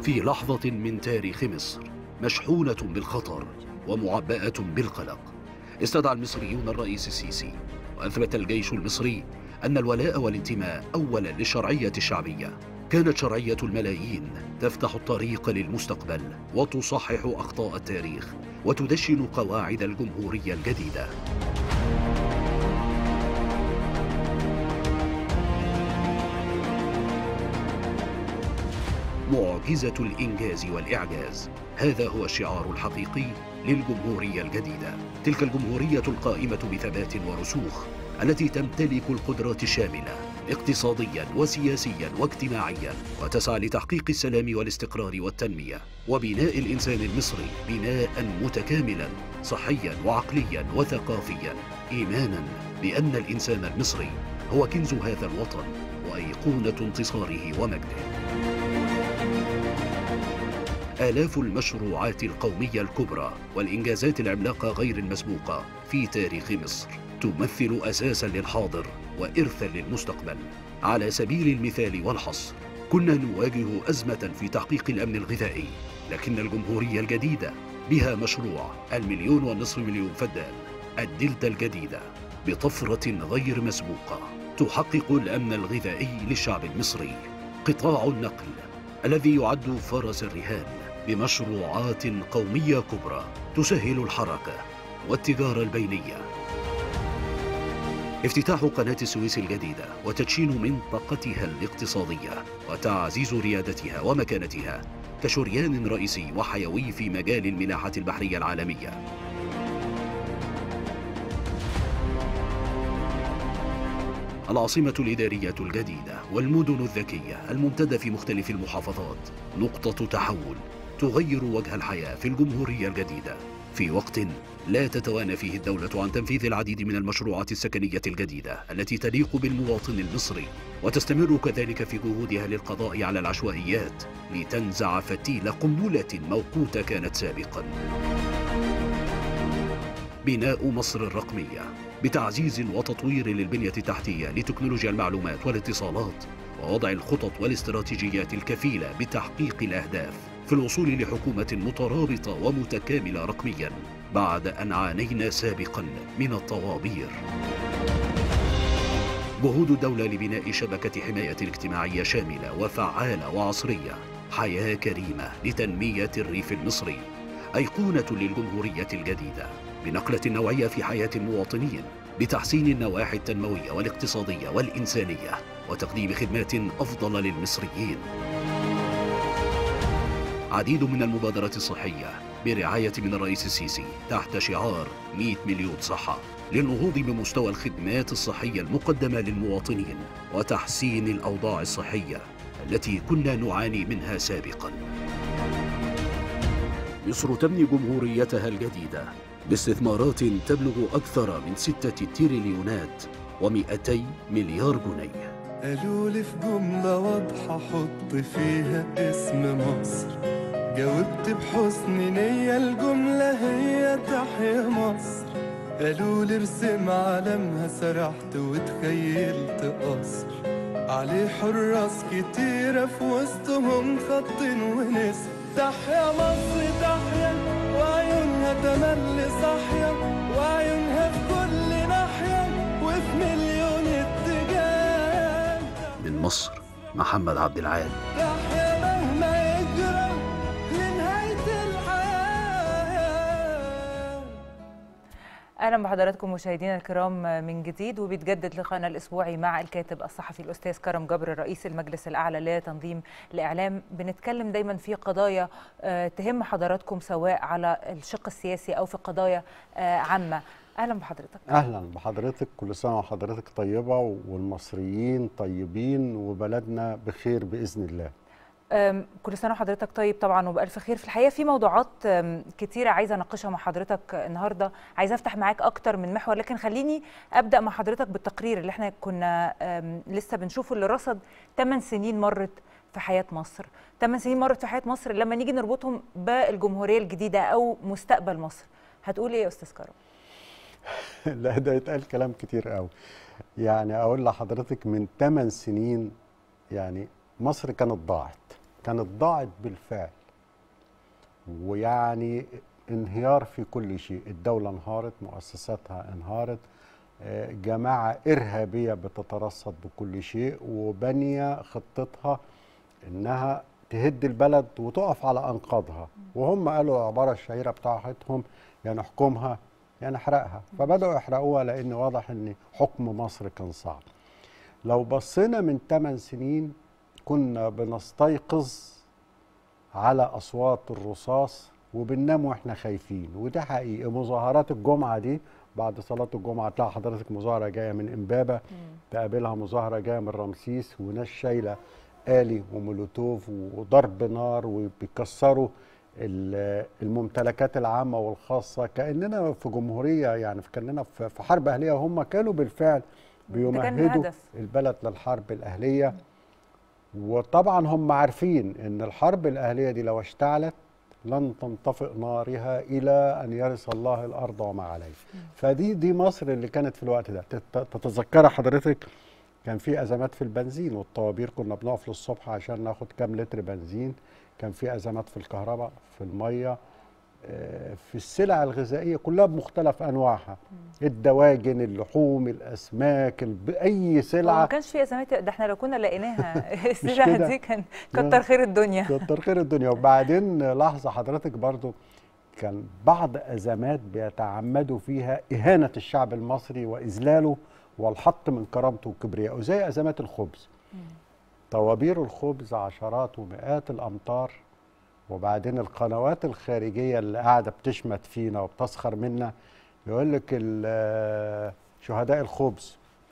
في لحظة من تاريخ مصر مشحونة بالخطر ومعبأة بالقلق استدعى المصريون الرئيس السيسي وأثبت الجيش المصري أن الولاء والانتماء أولا للشرعية الشعبية كانت شرعية الملايين تفتح الطريق للمستقبل وتصحح أخطاء التاريخ وتدشن قواعد الجمهورية الجديدة معجزة الإنجاز والإعجاز هذا هو الشعار الحقيقي للجمهورية الجديدة تلك الجمهورية القائمة بثبات ورسوخ التي تمتلك القدرات الشاملة اقتصاديا وسياسيا واجتماعيا وتسعى لتحقيق السلام والاستقرار والتنمية وبناء الإنسان المصري بناء متكاملا صحيا وعقليا وثقافيا إيمانا بأن الإنسان المصري هو كنز هذا الوطن وأيقونة انتصاره ومجده آلاف المشروعات القومية الكبرى والإنجازات العملاقة غير المسبوقة في تاريخ مصر تمثل أساسا للحاضر وإرثا للمستقبل على سبيل المثال والحصر كنا نواجه أزمة في تحقيق الأمن الغذائي لكن الجمهورية الجديدة بها مشروع المليون والنصف مليون فدان الدلتا الجديدة بطفرة غير مسبوقة تحقق الأمن الغذائي للشعب المصري قطاع النقل الذي يعد فرس الرهان بمشروعات قومية كبرى تسهل الحركة والتجارة البينية افتتاح قناة السويس الجديدة وتدشين منطقتها الاقتصادية وتعزيز ريادتها ومكانتها كشريان رئيسي وحيوي في مجال الملاحة البحرية العالمية العاصمة الإدارية الجديدة والمدن الذكية الممتدة في مختلف المحافظات نقطة تحول تغير وجه الحياة في الجمهورية الجديدة في وقت لا تتوانى فيه الدولة عن تنفيذ العديد من المشروعات السكنية الجديدة التي تليق بالمواطن المصري وتستمر كذلك في جهودها للقضاء على العشوائيات لتنزع فتيل قنبلة موقوتة كانت سابقا بناء مصر الرقمية بتعزيز وتطوير للبنية التحتية لتكنولوجيا المعلومات والاتصالات ووضع الخطط والاستراتيجيات الكفيلة بتحقيق الأهداف في الوصول لحكومة مترابطة ومتكاملة رقميا بعد أن عانينا سابقا من الطوابير جهود الدولة لبناء شبكة حماية اجتماعية شاملة وفعالة وعصرية حياة كريمة لتنمية الريف المصري أيقونة للجمهورية الجديدة بنقلة نوعية في حياة المواطنين بتحسين النواحي التنموية والاقتصادية والإنسانية وتقديم خدمات أفضل للمصريين عديد من المبادرات الصحية برعاية من الرئيس السيسي تحت شعار 100 مليون صحة للنهوض بمستوى الخدمات الصحية المقدمة للمواطنين وتحسين الأوضاع الصحية التي كنا نعاني منها سابقا مصر تبني جمهوريتها الجديدة باستثمارات تبلغ أكثر من ستة تريليونات ومئتي مليار جنيه قالوا لي في جملة واضحة حط فيها اسم مصر جاوبت بحسن نية الجملة هي تحيا مصر قالوا لي ارسم علمها سرحت وتخيلت قصر عليه حراس كتيرة في وسطهم خط ونسر تحيا مصر تحيا وعيونها تملي صاحية وعيونها في كل ناحية وفي مليون اتجاه من مصر محمد عبد العال تحيا مهما يجرى لنهاية الحياة اهلا بحضراتكم مشاهدينا الكرام من جديد وبيتجدد لقاءنا الاسبوعي مع الكاتب الصحفي الاستاذ كرم جبر رئيس المجلس الاعلى لتنظيم الاعلام بنتكلم دايما في قضايا آه، تهم حضراتكم سواء على الشق السياسي او في قضايا آه، عامه اهلا بحضرتك اهلا بحضرتك كل سنه وحضرتك طيبه والمصريين طيبين وبلدنا بخير باذن الله أم، كل سنه وحضرتك طيب طبعا وبالف خير في الحقيقه في موضوعات أم، كتيره عايزه اناقشها مع حضرتك النهارده عايزه افتح معاك اكتر من محور لكن خليني ابدا مع حضرتك بالتقرير اللي احنا كنا أم، لسه بنشوفه اللي رصد 8 سنين مرت في حياه مصر 8 سنين مرت في حياه مصر لما نيجي نربطهم بالجمهوريه الجديده او مستقبل مصر هتقول ايه يا استاذ كرم لا ده يتقال كلام كتير قوي يعني اقول لحضرتك من 8 سنين يعني مصر كانت ضاعت كانت ضاعت بالفعل ويعني انهيار في كل شيء الدولة انهارت مؤسساتها انهارت آه، جماعة إرهابية بتترصد بكل شيء وبانية خطتها إنها تهد البلد وتقف على أنقاضها وهم قالوا العبارة الشهيرة بتاعتهم يا نحكمها يا نحرقها فبدأوا يحرقوها لأن واضح إن حكم مصر كان صعب لو بصينا من 8 سنين كنا بنستيقظ على اصوات الرصاص وبننام واحنا خايفين وده حقيقي مظاهرات الجمعه دي بعد صلاه الجمعه تلاقي حضرتك مظاهره جايه من امبابه تقابلها مظاهره جايه من رمسيس وناس شايله آلي ومولوتوف وضرب نار وبيكسروا ال- الممتلكات العامة والخاصة كأننا في جمهورية يعني كأننا في في حرب أهلية هم كانوا بالفعل كان بيمهدوا الهدف. البلد للحرب الأهلية وطبعا هم عارفين ان الحرب الاهليه دي لو اشتعلت لن تنطفئ نارها الى ان يرث الله الارض وما عليها فدي دي مصر اللي كانت في الوقت ده تت- تتذكري حضرتك كان في ازمات في البنزين والطوابير كنا بنقف للصبح عشان ناخد كام لتر بنزين كان في ازمات في الكهرباء في الميه آه، في السلع الغذائيه كلها بمختلف انواعها الدواجن اللحوم الاسماك الب... اي هو ما سلعه كانش في ازمات ده احنا لو كنا لقيناها السلعه كده؟ دي كان لا. كتر خير الدنيا كتر خير الدنيا وبعدين لحظه حضرتك برضو كان بعض ازمات بيتعمدوا فيها اهانه الشعب المصري واذلاله والحط من كرامته وكبريائه زي ازمات الخبز طوابير الخبز عشرات ومئات الامتار وبعدين القنوات الخارجيه اللي قاعده بتشمت فينا وبتسخر منا يقول لك ال- شهداء الخبز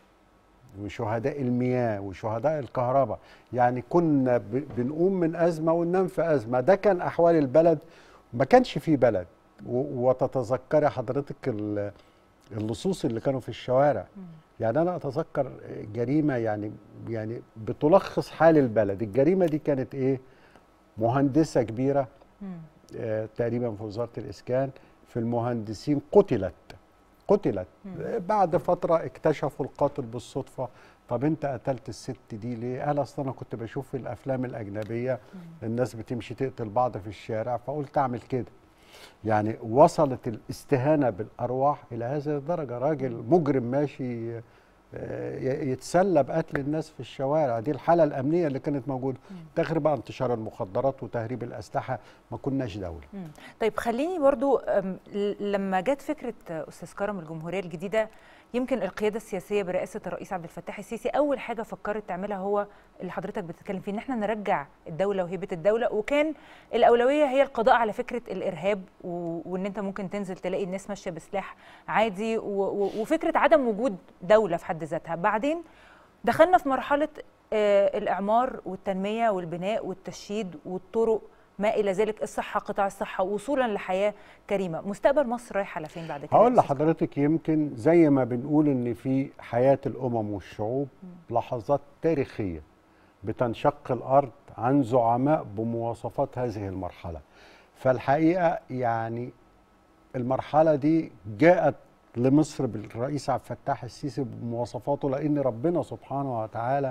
وشهداء المياه وشهداء الكهرباء يعني كنا ب- بنقوم من أزمة وننام في أزمة ده كان أحوال البلد ما كانش فيه بلد و- وتتذكري حضرتك ال- اللصوص اللي كانوا في الشوارع يعني أنا أتذكر جريمة يعني يعني بتلخص حال البلد الجريمة دي كانت إيه مهندسة كبيرة مم. آه، تقريبا في وزاره الاسكان في المهندسين قتلت قتلت آه، بعد فتره اكتشفوا القاتل بالصدفه طب انت قتلت الست دي ليه؟ قال اصل انا كنت بشوف في الافلام الاجنبيه الناس بتمشي تقتل بعض في الشارع فقلت اعمل كده. يعني وصلت الاستهانه بالارواح الى هذه الدرجه، راجل مجرم ماشي آه، ي- يتسلى بقتل الناس في الشوارع دي الحاله الامنيه اللي كانت موجوده ده غير بقى انتشار المخدرات وتهريب الاسلحه ما كناش دوله مم. طيب خليني برضو أم، ل- لما جت فكره آه، استاذ كرم الجمهوريه الجديده يمكن القياده السياسيه برئاسه الرئيس عبد الفتاح السيسي اول حاجه فكرت تعملها هو اللي حضرتك بتتكلم فيه ان احنا نرجع الدوله وهيبه الدوله وكان الاولويه هي القضاء على فكره الارهاب و... وان انت ممكن تنزل تلاقي الناس ماشيه بسلاح عادي و... و... وفكره عدم وجود دوله في حد ذاتها بعدين دخلنا في مرحله آه، الاعمار والتنميه والبناء والتشييد والطرق ما الى ذلك الصحه قطاع الصحه وصولا لحياه كريمه مستقبل مصر رايح على فين بعد كده هقول يا أستاذ لحضرتك يمكن زي ما بنقول ان في حياه الامم والشعوب لحظات تاريخيه بتنشق الارض عن زعماء بمواصفات هذه المرحله فالحقيقه يعني المرحله دي جاءت لمصر بالرئيس عبد الفتاح السيسي بمواصفاته لان ربنا سبحانه وتعالى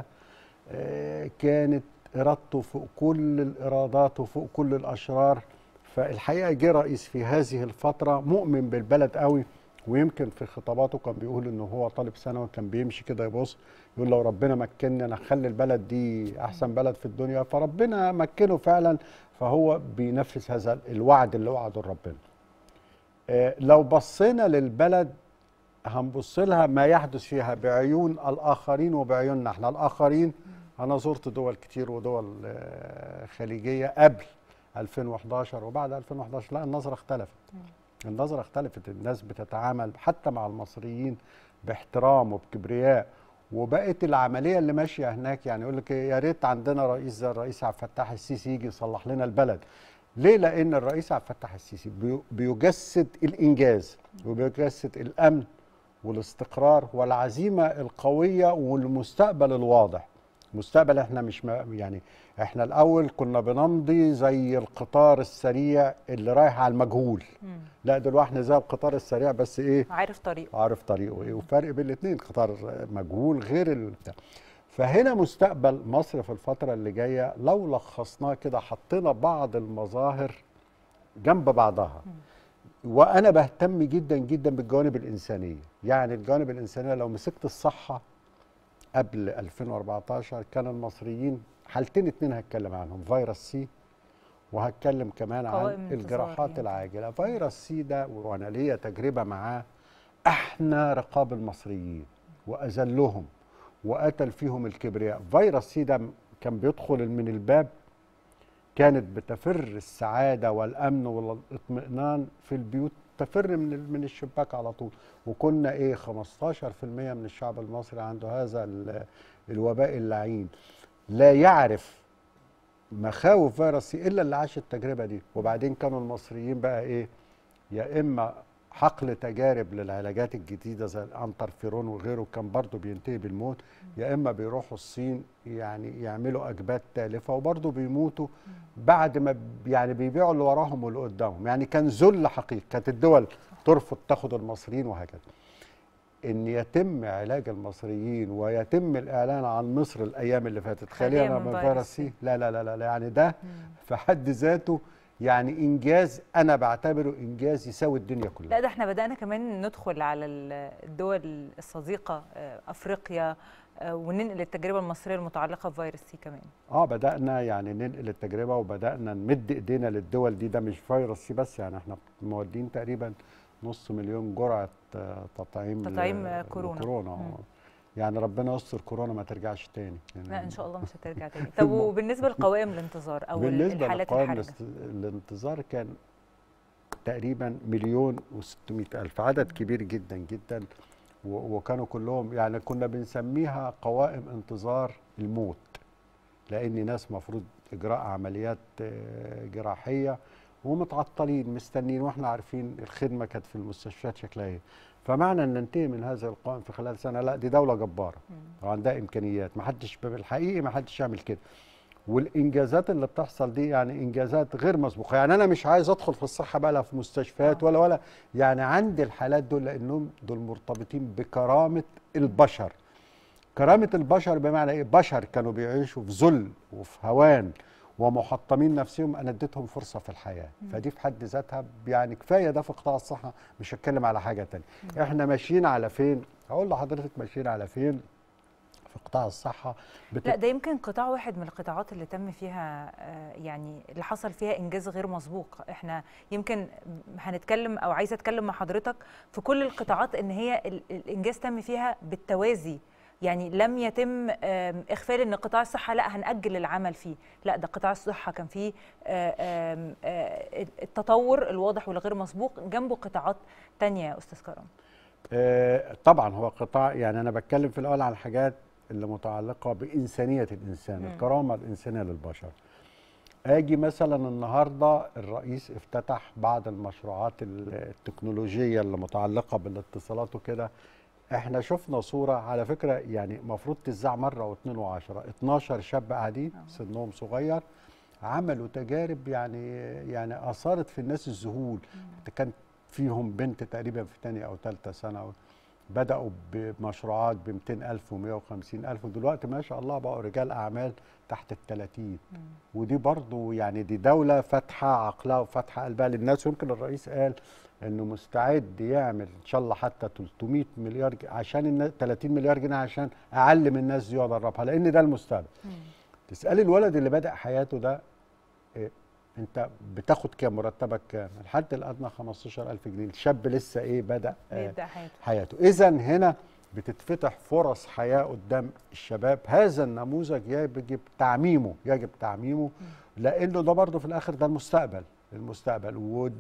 آه، كانت ارادته فوق كل الارادات وفوق كل الاشرار فالحقيقه جه رئيس في هذه الفتره مؤمن بالبلد قوي ويمكن في خطاباته كان بيقول ان هو طالب ثانوي كان بيمشي كده يبص يقول لو ربنا مكنني انا اخلي البلد دي احسن بلد في الدنيا فربنا مكنه فعلا فهو بينفذ هذا الوعد اللي وعده ربنا آه، لو بصينا للبلد هنبص لها ما يحدث فيها بعيون الاخرين وبعيوننا احنا الاخرين انا زرت دول كتير ودول آه، خليجيه قبل 2011 وبعد 2011 لا النظره اختلفت النظره اختلفت الناس بتتعامل حتى مع المصريين باحترام وبكبرياء وبقت العمليه اللي ماشيه هناك يعني يقول لك يا ريت عندنا رئيس زي الرئيس عبد الفتاح السيسي يجي يصلح لنا البلد ليه لان الرئيس عبد الفتاح السيسي بي- بيجسد الانجاز وبيجسد الامن والاستقرار والعزيمه القويه والمستقبل الواضح مستقبل احنا مش ما يعني احنا الاول كنا بنمضي زي القطار السريع اللي رايح على المجهول مم. لا دلوقتي احنا زي القطار السريع بس ايه عارف طريقه عارف طريقه ايه وفرق بين الاثنين قطار مجهول غير البتاع فهنا مستقبل مصر في الفترة اللي جاية لو لخصناه كده حطينا بعض المظاهر جنب بعضها وأنا بهتم جدا جدا بالجوانب الإنسانية يعني الجوانب الإنسانية لو مسكت الصحة قبل 2014 كان المصريين حالتين اتنين هتكلم عنهم فيروس سي وهتكلم كمان قوائم عن انتظار الجراحات يعني. العاجلة فيروس سي ده وأنا ليا تجربة معاه أحنى رقاب المصريين وأذلهم وقتل فيهم الكبرياء فيروس سي ده كان بيدخل من الباب كانت بتفر السعادة والأمن والاطمئنان في البيوت تفر من ال- من الشباك على طول وكنا ايه 15% من الشعب المصري عنده هذا ال- الوباء اللعين لا يعرف مخاوف فيروس سي الا اللي عاش التجربه دي وبعدين كانوا المصريين بقى ايه يا اما حقل تجارب للعلاجات الجديده زي الانترفيرون وغيره كان برضه بينتهي بالموت يا اما بيروحوا الصين يعني يعملوا اجبات تالفه وبرضه بيموتوا بعد ما ب- يعني بيبيعوا اللي وراهم واللي قدامهم يعني كان ذل حقيقي كانت الدول ترفض تاخد المصريين وهكذا ان يتم علاج المصريين ويتم الاعلان عن مصر الايام اللي فاتت خالية خاليه من من فيروس فيروس سي. سي لا لا لا لا لا، يعني ده في حد ذاته يعني انجاز انا بعتبره انجاز يساوي الدنيا لا كلها ده احنا بدأنا كمان ندخل على ال- الدول الصديقة آه، أفريقيا آه، وننقل التجربة المصرية المتعلقة بفيروس سي كمان اه بدانا يعني ننقل التجربه وبدانا نمد ايدينا للدول دي ده مش فيروس سي بس يعني احنا مودين تقريبا نص مليون جرعه آه، تطعيم ل- تطعيم، آه، كورونا. كورونا مم. يعني ربنا يستر كورونا ما ترجعش تاني يعني لا إن شاء الله مش هترجع تاني طب وبالنسبة لقوائم الانتظار أو بالنسبه الحالات لقوائم الحرجة الاست- الانتظار كان تقريبا مليون و600 الف عدد كبير جدا جدا و- وكانوا كلهم يعني كنا بنسميها قوائم انتظار الموت لان ناس مفروض اجراء عمليات آه، جراحيه ومتعطلين مستنيين واحنا عارفين الخدمه كانت في المستشفيات شكلها ايه فمعنى ان ننتهي من هذه القوائم في خلال سنه لا دي دوله جباره وعندها امكانيات ما حدش بالحقيقي ما حدش يعمل كده والانجازات اللي بتحصل دي يعني انجازات غير مسبوقه يعني انا مش عايز ادخل في الصحه بقى لا في مستشفيات ولا ولا يعني عندي الحالات دول لانهم دول مرتبطين بكرامه البشر كرامه البشر بمعنى ايه بشر كانوا بيعيشوا في ذل وفي هوان ومحطمين نفسهم انا اديتهم فرصه في الحياه فدي في حد ذاتها يعني كفايه ده في قطاع الصحه مش هتكلم على حاجه تانية احنا ماشيين على فين هقول لحضرتك ماشيين على فين في قطاع الصحه بت... لا ده يمكن قطاع واحد من القطاعات اللي تم فيها آه، يعني اللي حصل فيها انجاز غير مسبوق احنا يمكن هنتكلم او عايزه اتكلم مع حضرتك في كل القطاعات ان هي ال- الانجاز تم فيها بالتوازي يعني لم يتم آم، اغفال ان قطاع الصحه لا هنأجل العمل فيه لا ده قطاع الصحه كان فيه آه، آم، آه، التطور الواضح والغير مسبوق جنبه قطاعات تانية يا استاذ كرم آه، طبعا هو قطاع يعني انا بتكلم في الاول على الحاجات اللي متعلقه بانسانيه الانسان مم. الكرامه الانسانيه للبشر اجي مثلا النهارده الرئيس افتتح بعض المشروعات التكنولوجيه اللي متعلقه بالاتصالات وكده احنا شفنا صوره على فكره يعني المفروض تذاع مره واثنين وعشرة 12 شاب قاعدين سنهم صغير عملوا تجارب يعني يعني اثارت في الناس الذهول كان فيهم بنت تقريبا في تانية او ثالثه سنه بداوا بمشروعات ب 200000 و 150000 ودلوقتي ما شاء الله بقوا رجال اعمال تحت ال 30 ودي برضو يعني دي دوله فاتحه عقلها وفاتحه قلبها للناس ويمكن الرئيس قال انه مستعد يعمل ان شاء الله حتى 300 مليار ج- عشان الناس 30 مليار جنيه عشان اعلم الناس دي وادربها لان ده المستقبل تسالي الولد اللي بدا حياته ده إيه انت بتاخد كام مرتبك كام الحد الادنى 15000 جنيه الشاب لسه ايه بدا آه بيبدأ حياته حياته اذا هنا بتتفتح فرص حياه قدام الشباب هذا النموذج يجب تعميمه يجب تعميمه لانه ده برضه في الاخر ده المستقبل المستقبل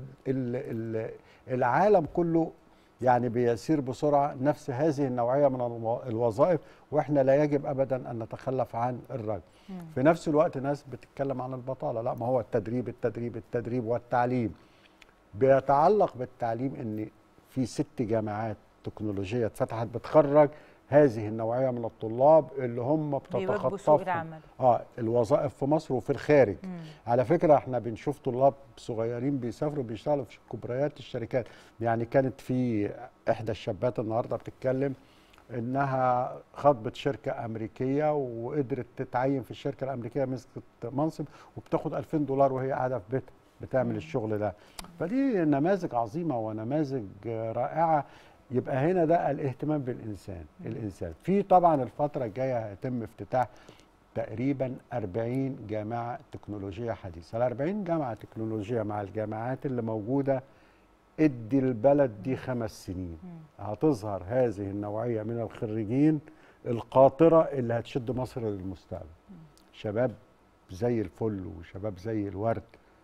والعالم كله يعني بيسير بسرعه نفس هذه النوعيه من الو- الوظائف واحنا لا يجب ابدا ان نتخلف عن الرجل في نفس الوقت ناس بتتكلم عن البطاله لا ما هو التدريب التدريب التدريب والتعليم بيتعلق بالتعليم ان في ست جامعات تكنولوجيه اتفتحت بتخرج هذه النوعيه من الطلاب اللي هم بيواجهوا سوق بتتخطفهم العمل اه الوظائف في مصر وفي الخارج مم. على فكره احنا بنشوف طلاب صغيرين بيسافروا بيشتغلوا في كبريات الشركات يعني كانت في احدى الشابات النهارده بتتكلم انها خاطبت شركه امريكيه وقدرت تتعين في الشركه الامريكيه مسكت منصب وبتاخد 2000 دولار وهي قاعده في بيتها بتعمل الشغل ده فدي نماذج عظيمه ونماذج رائعه يبقى هنا ده الاهتمام بالانسان الانسان في طبعا الفتره الجايه هيتم افتتاح تقريبا 40 جامعه تكنولوجيه حديثه ال 40 جامعه تكنولوجيه مع الجامعات اللي موجوده ادي البلد دي خمس سنين هتظهر هذه النوعيه من الخريجين القاطره اللي هتشد مصر للمستقبل شباب زي الفل وشباب زي الورد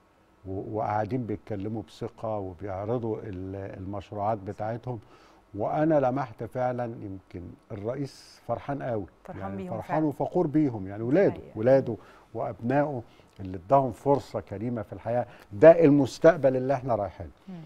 و- وقاعدين بيتكلموا بثقه وبيعرضوا ال- المشروعات بتاعتهم وانا لمحت فعلا يمكن الرئيس فرحان قوي فرحان يعني بيهم فرحان فعلا. وفخور بيهم يعني ولاده حقيقة. ولاده وابنائه اللي اداهم فرصه كريمه في الحياه ده المستقبل اللي احنا رايحين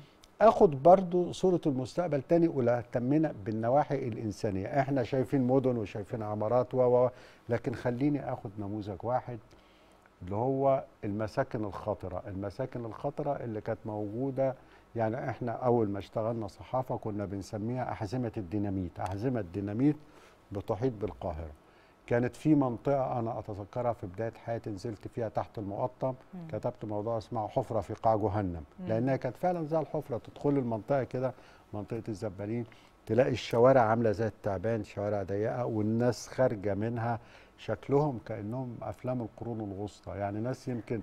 اخد برضو صوره المستقبل تاني واهتمنا بالنواحي الانسانيه احنا شايفين مدن وشايفين عمارات و و لكن خليني اخد نموذج واحد اللي هو المساكن الخطره المساكن الخطره اللي كانت موجوده يعني احنا اول ما اشتغلنا صحافه كنا بنسميها احزمه الديناميت احزمه الديناميت بتحيط بالقاهره كانت في منطقه انا اتذكرها في بدايه حياتي نزلت فيها تحت المقطم كتبت موضوع اسمه حفره في قاع جهنم لانها كانت فعلا زي الحفره تدخل المنطقه كده منطقه الزبالين تلاقي الشوارع عامله زي التعبان شوارع ضيقه والناس خارجه منها شكلهم كانهم افلام القرون الوسطى يعني ناس يمكن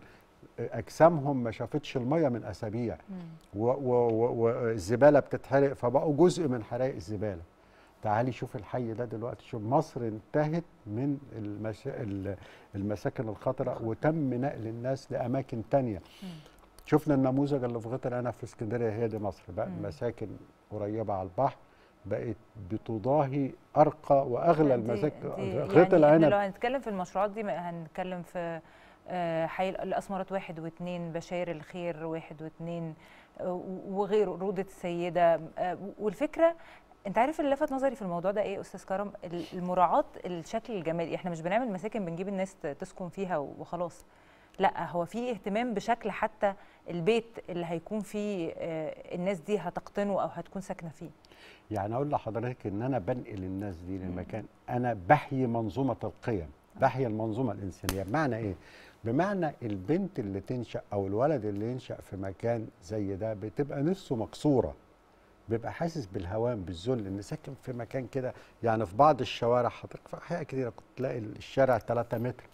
اجسامهم ما شافتش الميه من اسابيع و- و- و- والزباله بتتحرق فبقوا جزء من حرائق الزباله تعالي شوف الحي ده دلوقتي شوف مصر انتهت من المشا... ال- المساكن الخطرة وتم نقل الناس لأماكن تانية شفنا النموذج اللي في غطر أنا في اسكندرية هي دي مصر بقى مساكن قريبة على البحر بقت بتضاهي أرقى وأغلى دي- المساكن دي غيط يعني احنا لو العنب هنتكلم في المشروعات دي ما هنتكلم في آه، حي الاسمرات واحد واثنين بشاير الخير واحد واثنين آه، وغيره روضه السيده آه، والفكره انت عارف اللي لفت نظري في الموضوع ده ايه يا استاذ كرم ال- المراعاه الشكل الجمالي احنا مش بنعمل مساكن بنجيب الناس ت- تسكن فيها وخلاص لا هو في اهتمام بشكل حتى البيت اللي هيكون فيه آه، الناس دي هتقطنه او هتكون ساكنه فيه يعني أقول لحضرتك إن أنا بنقل الناس دي للمكان أنا بحيي منظومة القيم بحيي المنظومة الإنسانية بمعنى إيه؟ بمعنى البنت اللي تنشأ أو الولد اللي ينشأ في مكان زي ده بتبقى نفسه مكسورة بيبقى حاسس بالهوان بالذل ان ساكن في مكان كده يعني في بعض الشوارع حضرتك في احياء كتيره كنت تلاقي الشارع 3 متر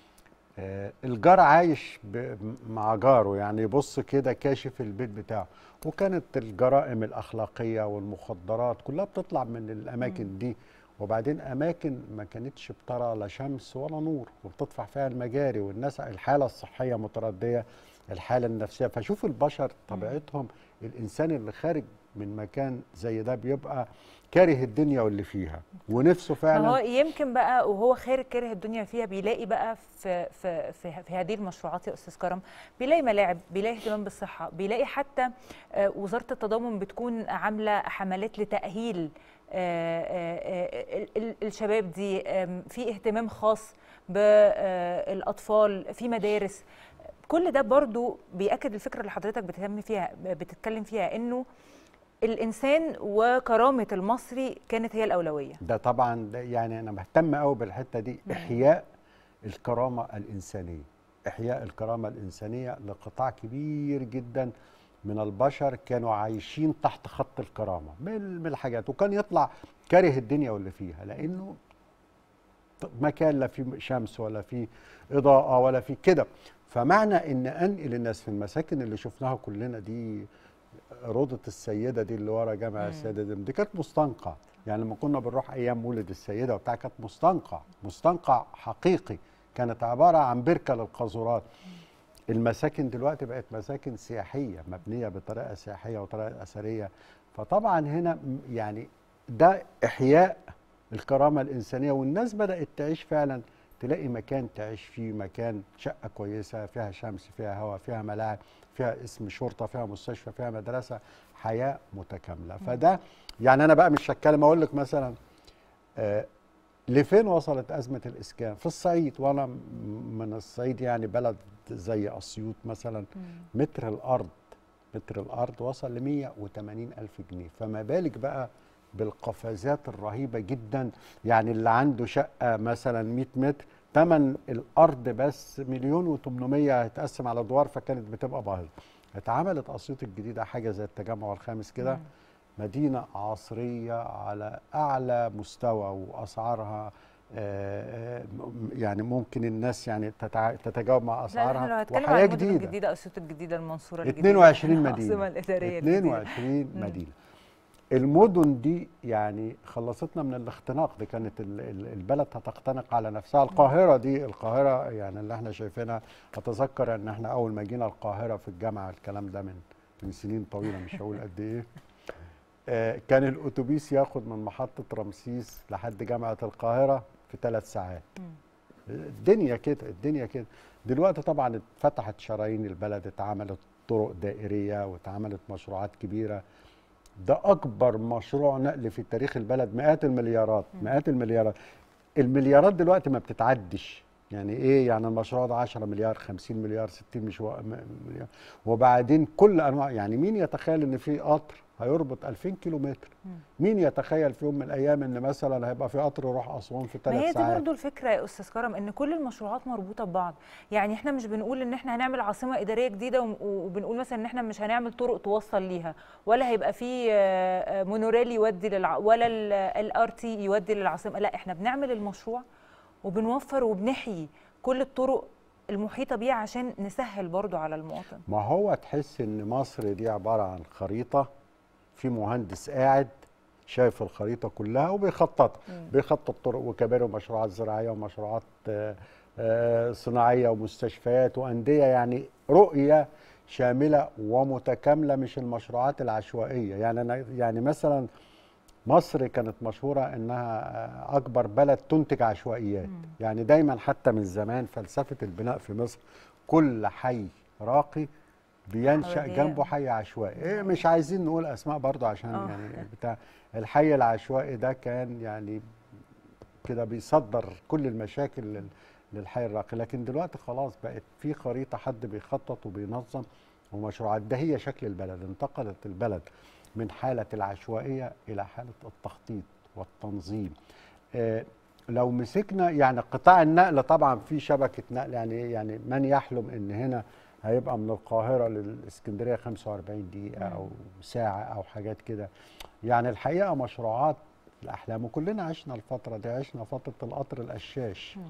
آه الجار عايش ب- مع جاره يعني يبص كده كاشف البيت بتاعه وكانت الجرائم الاخلاقيه والمخدرات كلها بتطلع من الاماكن دي وبعدين اماكن ما كانتش بترى لا شمس ولا نور وبتطفح فيها المجاري والناس الحاله الصحيه مترديه الحاله النفسيه فشوف البشر طبيعتهم الانسان اللي خارج من مكان زي ده بيبقى كاره الدنيا واللي فيها ونفسه ما هو فعلا يمكن بقى وهو خارج كاره الدنيا فيها بيلاقي بقى في في في, في هذه المشروعات يا استاذ كرم بيلاقي ملاعب بيلاقي اهتمام بالصحه بيلاقي حتى آه، وزاره التضامن بتكون عامله حملات لتاهيل آه، آه، ال- ال- الشباب دي آم، في اهتمام خاص بالاطفال في مدارس كل ده برضو بيأكد الفكره اللي حضرتك بتهتم فيها بتتكلم فيها انه الانسان وكرامه المصري كانت هي الاولويه ده طبعا ده يعني انا مهتم قوي بالحته دي احياء الكرامه الانسانيه احياء الكرامه الانسانيه لقطاع كبير جدا من البشر كانوا عايشين تحت خط الكرامه من من الحاجات وكان يطلع كاره الدنيا واللي فيها لانه ط- مكان لا فيه شمس ولا فيه اضاءه ولا فيه كده فمعنى ان انقل الناس في المساكن اللي شفناها كلنا دي روضه السيده دي اللي ورا جامع السيده دي, دي كانت مستنقع يعني لما كنا بنروح ايام مولد السيده وبتاع كانت مستنقع مستنقع حقيقي كانت عباره عن بركه للقاذورات المساكن دلوقتي بقت مساكن سياحيه مبنيه بطريقه سياحيه وطريقه اثريه فطبعا هنا م- يعني ده احياء الكرامه الانسانيه والناس بدات تعيش فعلا تلاقي مكان تعيش فيه مكان شقه كويسه فيها شمس فيها هواء فيها ملاعب فيها اسم شرطه فيها مستشفى فيها مدرسه حياه متكامله فده يعني انا بقى مش هتكلم اقول لك مثلا آه لفين وصلت أزمة الإسكان؟ في الصعيد وأنا م- من الصعيد يعني بلد زي أسيوط مثلا متر الأرض متر الأرض وصل ل 180 ألف جنيه فما بالك بقى بالقفزات الرهيبه جدا يعني اللي عنده شقه مثلا 100 متر ثمن الارض بس مليون و800 هيتقسم على ادوار فكانت بتبقى باهظه اتعملت اسيوط الجديده حاجه زي التجمع الخامس كده مدينه عصريه على اعلى مستوى واسعارها آه، آه، م- يعني ممكن الناس يعني تتع- تتجاوب مع لا احنا لو اسعارها هنتكلم وحياه عن المدن جديده الجديده اسيوط الجديده المنصوره الجديده 22 مدينه العاصمه الاداريه الجديدة. 22 مدينه المدن دي يعني خلصتنا من الاختناق دي كانت ال- ال- البلد هتختنق على نفسها القاهره دي القاهره يعني اللي احنا شايفينها اتذكر ان احنا اول ما جينا القاهره في الجامعه الكلام ده من من سنين طويله مش هقول قد ايه آه، كان الاتوبيس ياخد من محطه رمسيس لحد جامعه القاهره في ثلاث ساعات الدنيا كده الدنيا كده دلوقتي طبعا اتفتحت شرايين البلد اتعملت طرق دائريه واتعملت مشروعات كبيره ده اكبر مشروع نقل في تاريخ البلد مئات المليارات مئات المليارات المليارات دلوقتي ما بتتعدش يعني ايه يعني المشروع ده 10 مليار 50 مليار 60 مش و- م- مليار وبعدين كل انواع يعني مين يتخيل ان في قطر هيربط 2000 كيلو متر مين يتخيل في يوم من الايام ان مثلا هيبقى في قطر يروح اسوان في ما هي ثلاث دي ساعات برضو الفكره يا استاذ كرم ان كل المشروعات مربوطه ببعض يعني احنا مش بنقول ان احنا هنعمل عاصمه اداريه جديده وم- وبنقول مثلا ان احنا مش هنعمل طرق توصل ليها ولا هيبقى في آه، آه، مونوريل يودي للع... ولا الار تي يودي للعاصمه لا احنا بنعمل المشروع وبنوفر وبنحيي كل الطرق المحيطه بيه عشان نسهل برضو على المواطن ما هو تحس ان مصر دي عباره عن خريطه في مهندس قاعد شايف الخريطه كلها وبيخطط بيخطط طرق وكباري ومشروعات زراعيه ومشروعات آه، آه، صناعيه ومستشفيات وانديه يعني رؤيه شامله ومتكامله مش المشروعات العشوائيه يعني أنا يعني مثلا مصر كانت مشهوره انها آه، اكبر بلد تنتج عشوائيات يعني دايما حتى من زمان فلسفه البناء في مصر كل حي راقي بينشا حواليه. جنبه حي عشوائي إيه مش عايزين نقول اسماء برضو عشان آه. يعني بتاع الحي العشوائي ده كان يعني كده بيصدر كل المشاكل لل- للحي الراقي لكن دلوقتي خلاص بقت في خريطه حد بيخطط وبينظم ومشروعات ده هي شكل البلد انتقلت البلد من حاله العشوائيه الى حاله التخطيط والتنظيم آه، لو مسكنا يعني قطاع النقل طبعا في شبكه نقل يعني يعني من يحلم ان هنا هيبقى من القاهره للاسكندريه 45 دقيقه او ساعه او حاجات كده يعني الحقيقه مشروعات الاحلام وكلنا عشنا الفتره دي عشنا فتره القطر القشاش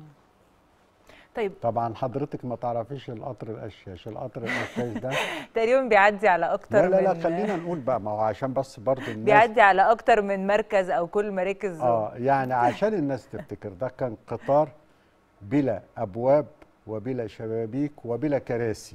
طيب طبعا حضرتك ما تعرفيش القطر القشاش القطر القشاش ده تقريبا بيعدي على اكتر لا لا لا من خلينا نقول بقى ما هو عشان بس برضه الناس بيعدي على اكتر من مركز او كل مراكز اه يعني عشان الناس تفتكر ده كان قطار بلا ابواب وبلا شبابيك وبلا كراسي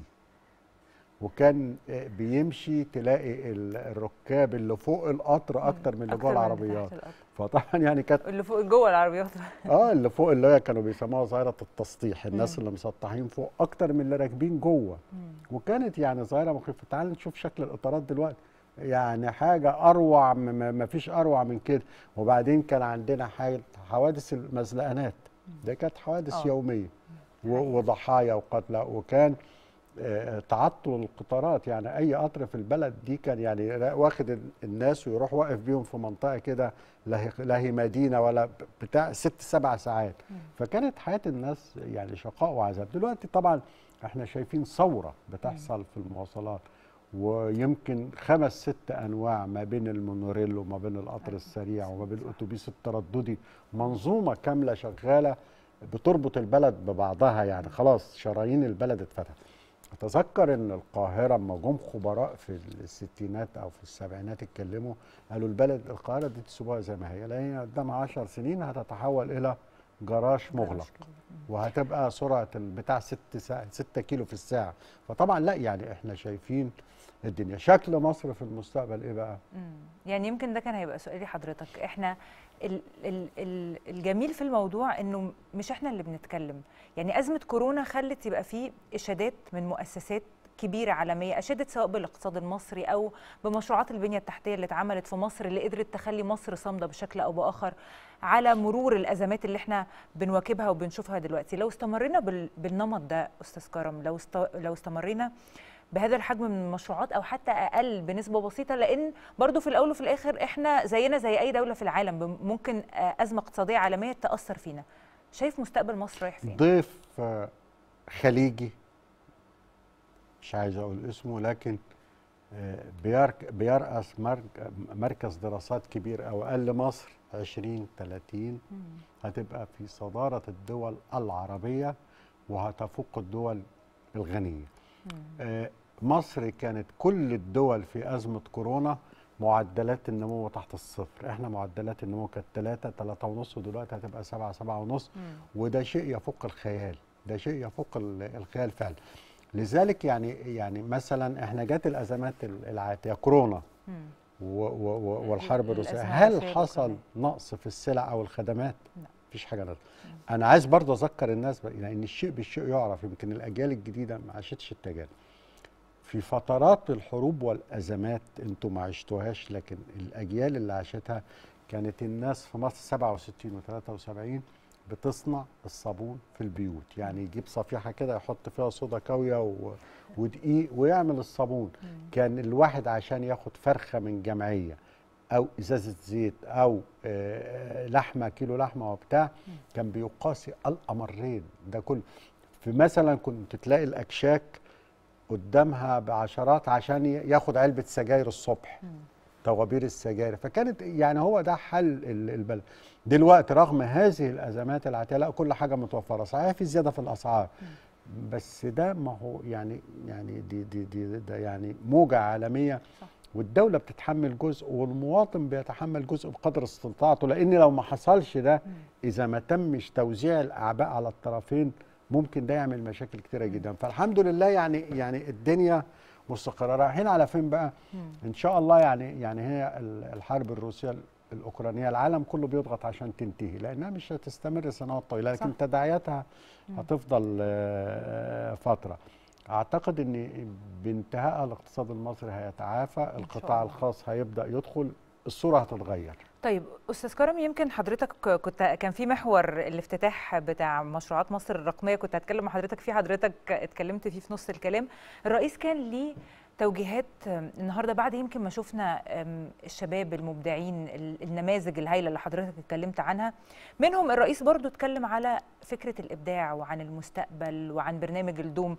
وكان آه، بيمشي تلاقي ال- الركاب اللي فوق القطر اكتر من اللي أكتر جوه من اللي العربيات تحت القطر. فطبعا يعني كانت اللي فوق جوه العربيات اه اللي فوق اللي هي كانوا بيسموها ظاهره التسطيح الناس اللي مسطحين فوق اكتر من اللي راكبين جوه وكانت يعني ظاهره مخيفه تعال نشوف شكل القطارات دلوقتي يعني حاجه اروع م- م- ما فيش اروع من كده وبعدين كان عندنا حاجه حوادث المزلقانات ده كانت حوادث آه. يوميه و- وضحايا وقتلى وكان آه، تعطل القطارات يعني اي قطر في البلد دي كان يعني را- واخد ال- الناس ويروح واقف بيهم في منطقه كده لا هي- لا هي مدينه ولا ب- بتاع ست سبع ساعات فكانت حياه الناس يعني شقاء وعذاب دلوقتي طبعا احنا شايفين ثوره بتحصل في المواصلات ويمكن خمس ست انواع ما بين المونوريل وما بين القطر السريع وما بين الاتوبيس الترددي منظومه كامله شغاله بتربط البلد ببعضها يعني خلاص شرايين البلد اتفتحت اتذكر ان القاهره اما جم خبراء في الستينات او في السبعينات اتكلموا قالوا البلد القاهره دي تسيبوها زي ما هي لان قدامها 10 سنين هتتحول الى جراج مغلق وهتبقى سرعه البتاع 6 ساعة 6 كيلو في الساعه فطبعا لا يعني احنا شايفين الدنيا شكل مصر في المستقبل ايه بقى مم. يعني يمكن ده كان هيبقى سؤالي حضرتك احنا ال ال ال الجميل في الموضوع انه مش احنا اللي بنتكلم يعني ازمه كورونا خلت يبقى في اشادات من مؤسسات كبيره عالميه اشادت سواء بالاقتصاد المصري او بمشروعات البنيه التحتيه اللي اتعملت في مصر اللي قدرت تخلي مصر صامده بشكل او باخر على مرور الازمات اللي احنا بنواكبها وبنشوفها دلوقتي لو استمرينا بال بالنمط ده استاذ كرم لو است لو استمرينا بهذا الحجم من المشروعات او حتى اقل بنسبه بسيطه لان برضو في الاول وفي الاخر احنا زينا زي اي دوله في العالم بم- ممكن آه، ازمه اقتصاديه عالميه تاثر فينا شايف مستقبل مصر رايح فين ضيف آه، خليجي مش عايز اقول اسمه لكن آه، بيرك- بيرأس مرك- مركز دراسات كبير او قال لمصر 20 30 هتبقى في صدارة الدول العربية وهتفوق الدول الغنية آه، مصر كانت كل الدول في أزمة كورونا معدلات النمو تحت الصفر احنا معدلات النمو كانت 3 3 ونص ودلوقتي هتبقى 7 7 ونص وده شيء يفوق الخيال ده شيء يفوق ال- الخيال فعلا لذلك يعني يعني مثلا احنا جت الازمات ال- العاتيه كورونا مم. و و و والحرب الروسيه الأزمة هل الروسية حصل والأوكرانية. نقص في السلع او الخدمات لا. مفيش حاجه نقص انا عايز برضه اذكر الناس بقى لان الشيء بالشيء يعرف يمكن الاجيال الجديده ما عاشتش التجارب في فترات الحروب والازمات انتوا ما عشتوهاش لكن الاجيال اللي عاشتها كانت الناس في مصر 67 و73 بتصنع الصابون في البيوت يعني يجيب صفيحه كده يحط فيها صودا كاويه و... ودقيق ويعمل الصابون كان الواحد عشان ياخد فرخه من جمعيه او ازازه زيت او آه، لحمه كيلو لحمه وبتاع كان بيقاسي الامرين ده كله في مثلا كنت تلاقي الاكشاك قدامها بعشرات عشان ي- ياخد علبه سجاير الصبح طوابير السجاير فكانت يعني هو ده حل ال- البلد دلوقتي رغم هذه الازمات العاتيه لا كل حاجه متوفره صحيح في زياده في الاسعار بس ده ما هو يعني يعني دي دي دي ده يعني موجه عالميه صح. والدوله بتتحمل جزء والمواطن بيتحمل جزء بقدر استطاعته لان لو ما حصلش ده اذا ما تمش توزيع الاعباء على الطرفين ممكن ده يعمل مشاكل كتيره جدا فالحمد لله يعني يعني الدنيا مستقره رايحين على فين بقى ان شاء الله يعني يعني هي ال- الحرب الروسيه الاوكرانيه العالم كله بيضغط عشان تنتهي لانها مش هتستمر سنوات طويله لكن صح. تداعياتها هتفضل آه، فتره اعتقد ان بانتهاء الاقتصاد المصري هيتعافى القطاع الله. الخاص هيبدا يدخل الصوره هتتغير طيب استاذ كرم يمكن حضرتك كنت كان في محور الافتتاح بتاع مشروعات مصر الرقميه كنت هتكلم مع حضرتك فيه حضرتك اتكلمت فيه في نص الكلام الرئيس كان ليه توجيهات النهارده بعد يمكن ما شفنا أم، الشباب المبدعين ال- النماذج الهائله اللي حضرتك اتكلمت عنها منهم الرئيس برضو اتكلم على فكره الابداع وعن المستقبل وعن برنامج الدوم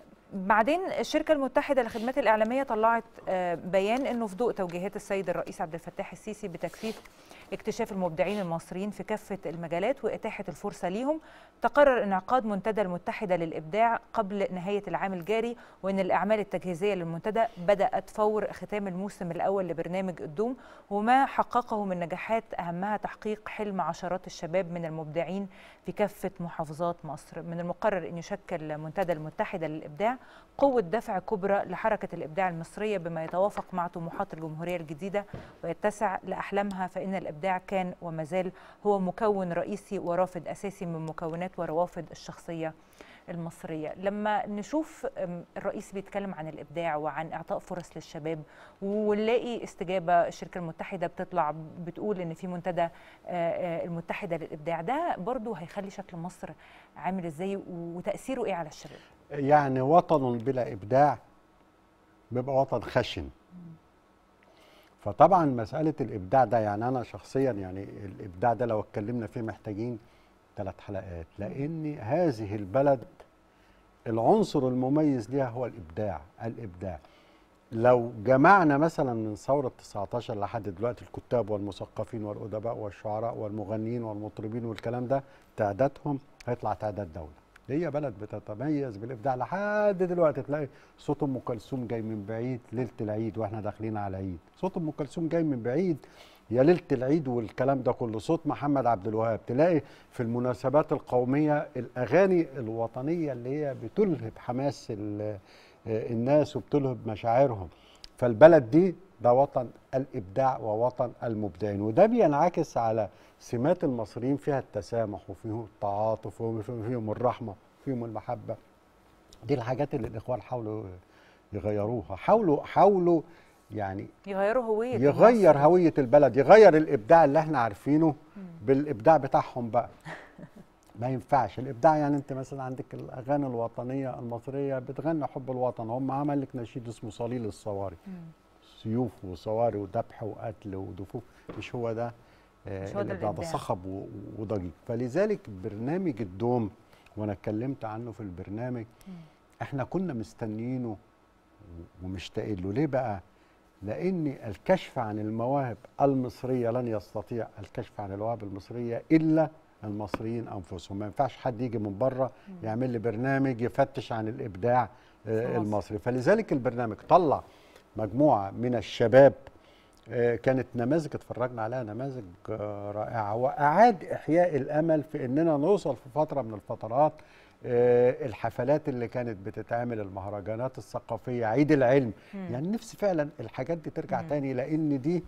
بعدين الشركة المتحدة للخدمات الإعلامية طلعت آه، بيان أنه في ضوء توجيهات السيد الرئيس عبد الفتاح السيسي بتكثيف اكتشاف المبدعين المصريين في كافة المجالات وإتاحة الفرصة ليهم تقرر انعقاد منتدى المتحدة للإبداع قبل نهاية العام الجاري وأن الأعمال التجهيزية للمنتدى بدأت فور ختام الموسم الأول لبرنامج الدوم وما حققه من نجاحات أهمها تحقيق حلم عشرات الشباب من المبدعين في كافة محافظات مصر من المقرر أن يشكل منتدى المتحدة للإبداع قوة دفع كبرى لحركة الإبداع المصرية بما يتوافق مع طموحات الجمهورية الجديدة ويتسع لأحلامها فإن الإبداع كان وما زال هو مكون رئيسي ورافد أساسي من مكونات وروافد الشخصية المصرية لما نشوف أم، الرئيس بيتكلم عن الإبداع وعن إعطاء فرص للشباب ونلاقي استجابة الشركة المتحدة بتطلع بتقول إن في منتدى آه، آه، المتحدة للإبداع ده برضو هيخلي شكل مصر عامل إزاي وتأثيره إيه على الشباب يعني وطن بلا ابداع بيبقى وطن خشن فطبعا مساله الابداع ده يعني انا شخصيا يعني الابداع ده لو اتكلمنا فيه محتاجين ثلاث حلقات لان هذه البلد العنصر المميز ليها هو الابداع الابداع لو جمعنا مثلا من ثوره 19 لحد دلوقتي الكتاب والمثقفين والادباء والشعراء والمغنيين والمطربين والكلام ده تعدادهم هيطلع تعداد دوله هي بلد بتتميز بالابداع لحد دلوقتي تلاقي صوت ام كلثوم جاي من بعيد ليله العيد واحنا داخلين على العيد صوت ام كلثوم جاي من بعيد يا ليله العيد والكلام ده كله صوت محمد عبد الوهاب تلاقي في المناسبات القوميه الاغاني الوطنيه اللي هي بتلهب حماس ال- الناس وبتلهب مشاعرهم فالبلد دي ده وطن الابداع ووطن المبدعين وده بينعكس على سمات المصريين فيها التسامح وفيهم التعاطف وفيهم الرحمه وفيهم المحبه دي الحاجات اللي الاخوان حاولوا يغيروها حاولوا حاولوا يعني يغيروا هوية يغير مصر. هويه البلد يغير الابداع اللي احنا عارفينه بالابداع بتاعهم بقى ما ينفعش الابداع يعني انت مثلا عندك الاغاني الوطنيه المصريه بتغني حب الوطن هم عمل لك نشيد اسمه صليل الصواري سيوف وصواري وذبح وقتل ودفوف مش هو ده آه، مش هو ده الابداع ده الإبداع. صخب و- وضجيج فلذلك برنامج الدوم وانا اتكلمت عنه في البرنامج احنا كنا مستنيينه و- ومشتاقين له ليه بقى لان الكشف عن المواهب المصريه لن يستطيع الكشف عن المواهب المصريه الا المصريين انفسهم ما ينفعش حد يجي من بره يعمل لي برنامج يفتش عن الابداع آه، في مصر. المصري فلذلك البرنامج طلع مجموعه من الشباب آه، كانت نماذج اتفرجنا عليها نماذج آه، رائعه واعاد احياء الامل في اننا نوصل في فتره من الفترات آه، الحفلات اللي كانت بتتعمل المهرجانات الثقافيه عيد العلم يعني نفسي فعلا الحاجات دي ترجع تاني لان دي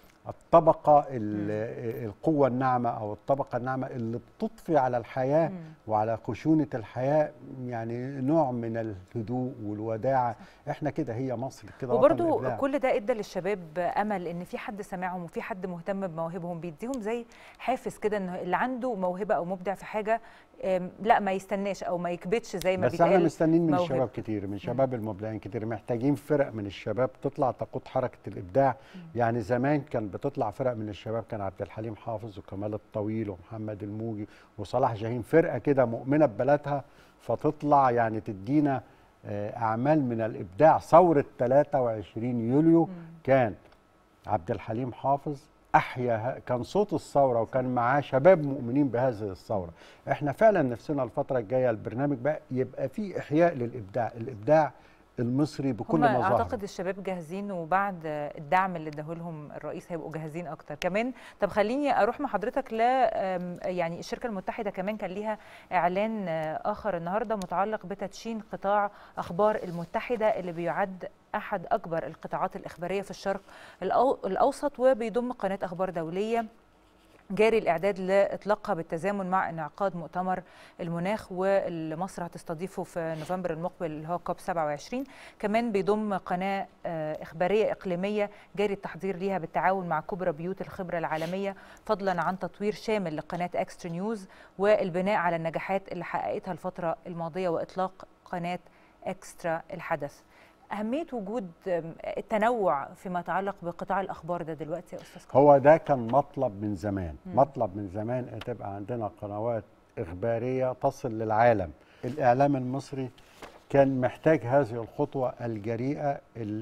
الطبقه ال- القوه الناعمه او الطبقه الناعمه اللي بتضفي على الحياه وعلى خشونه الحياه يعني نوع من الهدوء والوداعه احنا كده هي مصر كده وطن وبرضو الإبداع. كل ده ادى للشباب امل ان في حد سامعهم وفي حد مهتم بمواهبهم بيديهم زي حافز كده ان اللي عنده موهبه او مبدع في حاجه أم، لا ما يستناش او ما يكبتش زي ما بس احنا بيتقال مستنيين من موهبة. الشباب كتير من شباب المبدعين كتير محتاجين فرق من الشباب تطلع تقود حركه الابداع يعني زمان كان بتطلع فرق من الشباب كان عبد الحليم حافظ وكمال الطويل ومحمد الموجي وصلاح جاهين فرقه كده مؤمنه ببلدها فتطلع يعني تدينا آه، اعمال من الابداع ثوره 23 يوليو كان عبد الحليم حافظ احيا ه- كان صوت الثوره وكان معاه شباب مؤمنين بهذه الثوره احنا فعلا نفسنا الفتره الجايه البرنامج بقى يبقى فيه احياء للابداع الابداع المصري بكل هم مظاهره اعتقد الشباب جاهزين وبعد الدعم اللي اداه لهم الرئيس هيبقوا جاهزين اكتر كمان طب خليني اروح مع حضرتك ل أم، يعني الشركه المتحده كمان كان ليها اعلان آه، اخر النهارده متعلق بتدشين قطاع اخبار المتحده اللي بيعد احد اكبر القطاعات الاخباريه في الشرق الأو- الاوسط وبيضم قناه اخبار دوليه جاري الإعداد لإطلاقها بالتزامن مع انعقاد مؤتمر المناخ واللي مصر هتستضيفه في نوفمبر المقبل اللي هو كوب 27 كمان بيضم قناة آه، إخبارية إقليمية جاري التحضير ليها بالتعاون مع كبرى بيوت الخبرة العالمية فضلا عن تطوير شامل لقناة اكسترا نيوز والبناء على النجاحات اللي حققتها الفترة الماضية وإطلاق قناة اكسترا الحدث أهمية وجود آم، التنوع فيما يتعلق بقطاع الأخبار ده دلوقتي يا أستاذ كرم. هو ده كان مطلب من زمان مطلب من زمان ان تبقى عندنا قنوات اخباريه تصل للعالم الاعلام المصري كان محتاج هذه الخطوه الجريئه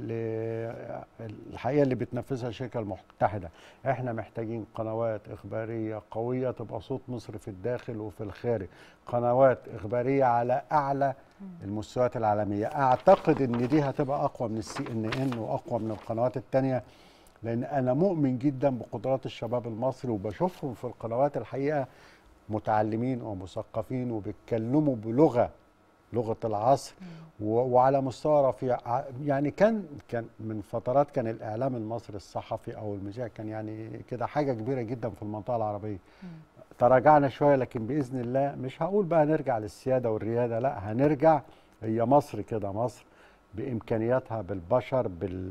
اللي الحقيقه اللي بتنفذها الشركه المتحده احنا محتاجين قنوات اخباريه قويه تبقى صوت مصر في الداخل وفي الخارج قنوات اخباريه على اعلى المستويات العالميه اعتقد ان دي هتبقى اقوى من السي ان ان واقوى من القنوات الثانيه لان انا مؤمن جدا بقدرات الشباب المصري وبشوفهم في القنوات الحقيقه متعلمين ومثقفين وبيتكلموا بلغه لغه العصر و- وعلى مستوى رفيع ع- يعني كان كان من فترات كان الاعلام المصري الصحفي او المذيع كان يعني كده حاجه كبيره جدا في المنطقه العربيه تراجعنا شويه لكن باذن الله مش هقول بقى نرجع للسياده والرياده لا هنرجع هي مصر كده مصر بامكانياتها بالبشر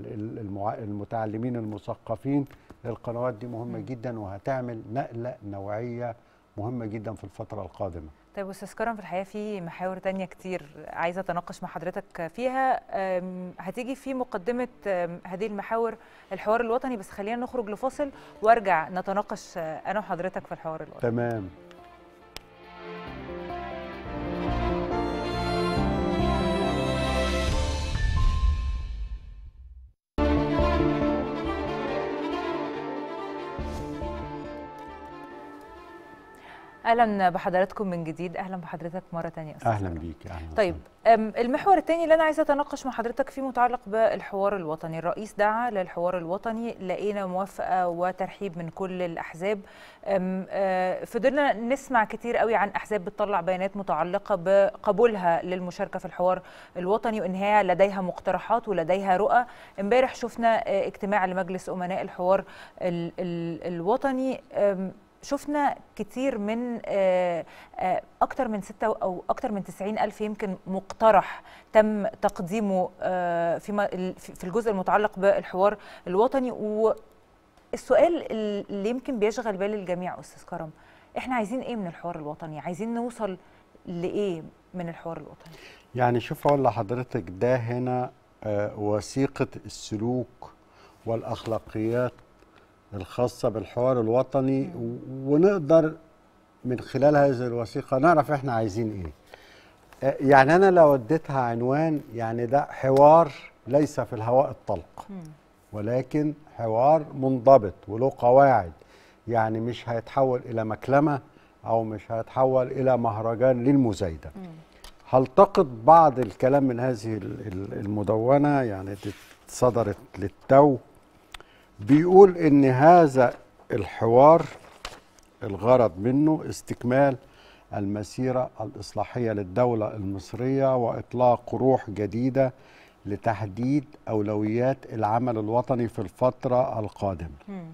بالمتعلمين المثقفين القنوات دي مهمه جدا وهتعمل نقله نوعيه مهمه جدا في الفتره القادمه طيب استاذ كرم في الحقيقه في محاور تانية كتير عايزه اتناقش مع حضرتك فيها أم، هتيجي في مقدمه أم، هذه المحاور الحوار الوطني بس خلينا نخرج لفاصل وارجع نتناقش آه، انا وحضرتك في الحوار الوطني تمام اهلا بحضراتكم من جديد اهلا بحضرتك مره تانية استاذ اهلا كرم. بيك اهلا طيب أم، المحور الثاني اللي انا عايزه اتناقش مع حضرتك فيه متعلق بالحوار الوطني الرئيس دعا للحوار الوطني لقينا موافقه وترحيب من كل الاحزاب أم، آه، فضلنا نسمع كتير قوي عن احزاب بتطلع بيانات متعلقه بقبولها للمشاركه في الحوار الوطني وان هي لديها مقترحات ولديها رؤى امبارح شفنا آه، اجتماع لمجلس امناء الحوار ال- ال- الوطني أم، شفنا كتير من آه، آه، أكتر من ستة أو أكتر من 90 ألف يمكن مقترح تم تقديمه آه، فيما في في الجزء المتعلق بالحوار الوطني والسؤال اللي يمكن بيشغل بال الجميع أستاذ كرم احنا عايزين ايه من الحوار الوطني عايزين نوصل لايه من الحوار الوطني يعني شوف اقول لحضرتك ده هنا آه، وثيقه السلوك والاخلاقيات الخاصه بالحوار الوطني و- ونقدر من خلال هذه الوثيقه نعرف احنا عايزين ايه آه، يعني انا لو اديتها عنوان يعني ده حوار ليس في الهواء الطلق ولكن حوار منضبط وله قواعد يعني مش هيتحول الى مكلمه او مش هيتحول الى مهرجان للمزايده هلتقط بعض الكلام من هذه ال- ال- المدونه يعني دي صدرت للتو بيقول ان هذا الحوار الغرض منه استكمال المسيره الاصلاحيه للدوله المصريه واطلاق روح جديده لتحديد اولويات العمل الوطني في الفتره القادمه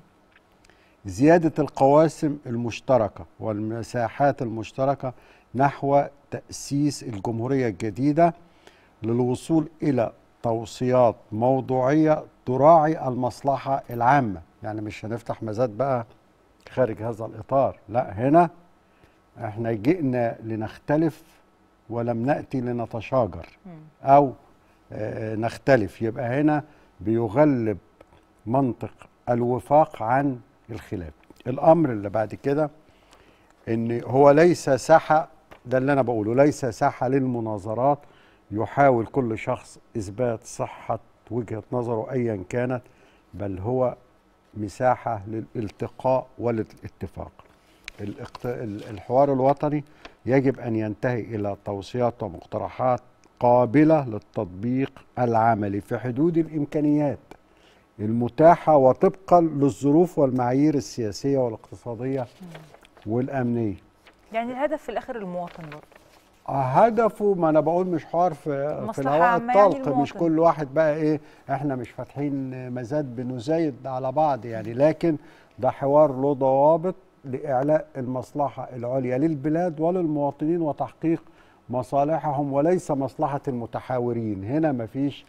زياده القواسم المشتركه والمساحات المشتركه نحو تاسيس الجمهوريه الجديده للوصول الى توصيات موضوعيه تراعي المصلحه العامه يعني مش هنفتح مزاد بقى خارج هذا الاطار لا هنا احنا جئنا لنختلف ولم ناتي لنتشاجر او آه، نختلف يبقى هنا بيغلب منطق الوفاق عن الخلاف الامر اللي بعد كده ان هو ليس ساحه ده اللي انا بقوله ليس ساحه للمناظرات يحاول كل شخص اثبات صحه وجهه نظره ايا كانت بل هو مساحه للالتقاء والاتفاق الاقت- ال- الحوار الوطني يجب ان ينتهي الى توصيات ومقترحات قابله للتطبيق العملي في حدود الامكانيات المتاحه وطبقا للظروف والمعايير السياسيه والاقتصاديه والامنيه يعني الهدف في الاخر المواطن برضه هدفه ما انا بقول مش حوار في في مصلحة الهواء عامة يعني الطلق مش المواطن. كل واحد بقى ايه احنا مش فاتحين مزاد بنزايد على بعض يعني لكن ده حوار له ضوابط لاعلاء المصلحه العليا للبلاد وللمواطنين وتحقيق مصالحهم وليس مصلحه المتحاورين هنا مفيش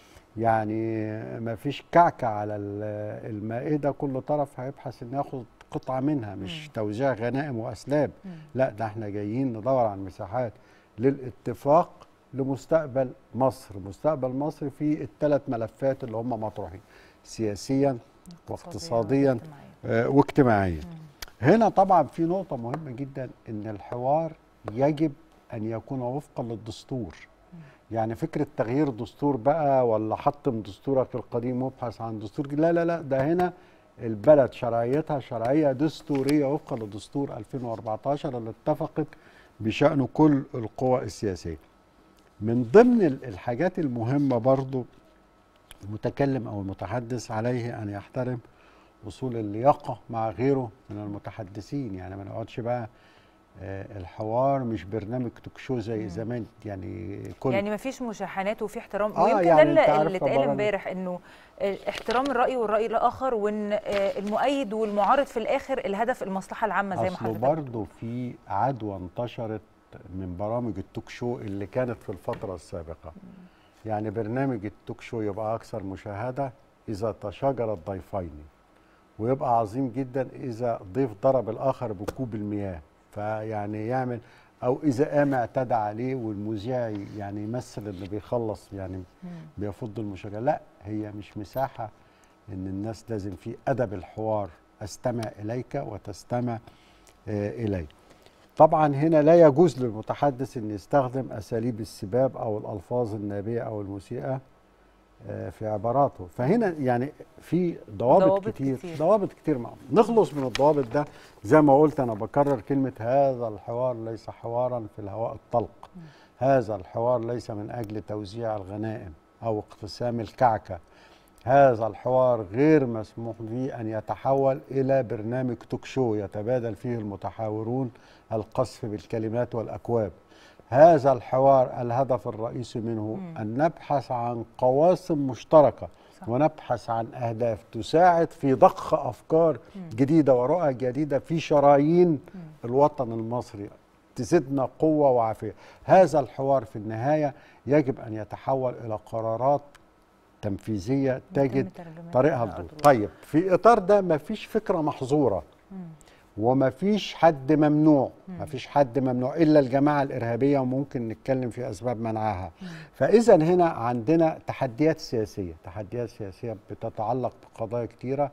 يعني مفيش كعكة على ال- المائدة كل طرف هيبحث انه ياخد قطعة منها مش توزيع غنائم وأسلاب لا ده احنا جايين ندور على المساحات للاتفاق لمستقبل مصر مستقبل مصر في الثلاث ملفات اللي هم مطروحين سياسيا واقتصاديا واجتماعياً. آه، واجتماعيا هنا طبعا في نقطة مهمة جدا ان الحوار يجب ان يكون وفقا للدستور يعني فكرة تغيير دستور بقى ولا حطم دستورك القديم وابحث عن دستور جديد. لا لا لا ده هنا البلد شرعيتها شرعية دستورية وفقا لدستور 2014 اللي اتفقت بشأنه كل القوى السياسية من ضمن ال- الحاجات المهمة برضو المتكلم أو المتحدث عليه أن يحترم أصول اللياقة مع غيره من المتحدثين يعني ما نقعدش بقى آه، الحوار مش برنامج توك شو زي زمان يعني كل يعني ما فيش مشاحنات وفي احترام آه، ويمكن يعني ده أنت اللي, عارفة اللي اتقال برامج- امبارح انه آه، احترام الراي والراي الاخر وان آه، المؤيد والمعارض في الاخر الهدف المصلحه العامه زي ما اصل حضرتك برضه في عدوى انتشرت من برامج التوك شو اللي كانت في الفتره السابقه يعني برنامج التوك شو يبقى اكثر مشاهده اذا تشاجر الضيفين ويبقى عظيم جدا اذا ضيف ضرب الاخر بكوب المياه فيعني يعمل او اذا قام اعتدى عليه والمذيع يعني يمثل اللي بيخلص يعني بيفض المشاجره لا هي مش مساحه ان الناس لازم في ادب الحوار استمع اليك وتستمع آه، الي طبعا هنا لا يجوز للمتحدث ان يستخدم اساليب السباب او الالفاظ النابيه او المسيئه آه، في عباراته فهنا يعني في ضوابط, ضوابط كتير, كتير. ضوابط كتير معهم نخلص من الضوابط ده زي ما قلت انا بكرر كلمه هذا الحوار ليس حوارا في الهواء الطلق هذا الحوار ليس من اجل توزيع الغنائم او اقتسام الكعكه هذا الحوار غير مسموح به ان يتحول الى برنامج توك شو يتبادل فيه المتحاورون القذف بالكلمات والاكواب هذا الحوار الهدف الرئيسي منه ان نبحث عن قواسم مشتركه صح. ونبحث عن اهداف تساعد في ضخ افكار جديده ورؤى جديده في شرايين الوطن المصري تزيدنا قوه وعافيه هذا الحوار في النهايه يجب ان يتحول الى قرارات تنفيذيه تجد ترجمتها طريقها على الدور أرض الواقع. طيب في اطار ده ما فيش فكره محظوره وما فيش حد ممنوع ما فيش حد ممنوع الا الجماعه الارهابيه وممكن نتكلم في اسباب منعها فاذا هنا عندنا تحديات سياسيه تحديات سياسيه بتتعلق بقضايا كتيره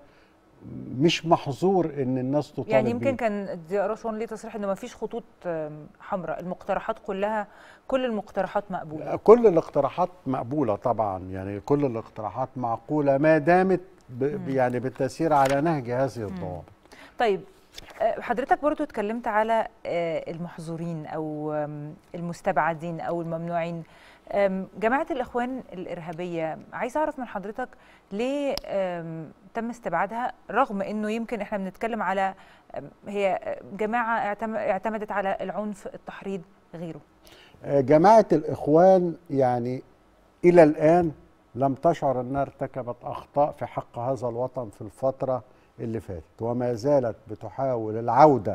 مش محظور ان الناس تطالب يعني يمكن بيه. كان دي رشوان ليه تصريح انه ما فيش خطوط آم، حمراء المقترحات كلها كل المقترحات مقبوله كل الاقتراحات مقبوله طبعا يعني كل الاقتراحات معقوله ما دامت ب يعني بالتسير على نهج هذه الضوابط طيب آه، حضرتك برضو اتكلمت على آه، المحظورين او آم، المستبعدين او الممنوعين آم، جماعه الاخوان الارهابيه عايز اعرف من حضرتك ليه آم، تم استبعادها رغم انه يمكن احنا بنتكلم على آم، هي جماعه اعتم- اعتمدت على العنف التحريض غيره آه، جماعه الاخوان يعني الى الان لم تشعر انها ارتكبت اخطاء في حق هذا الوطن في الفتره اللي فاتت وما زالت بتحاول العوده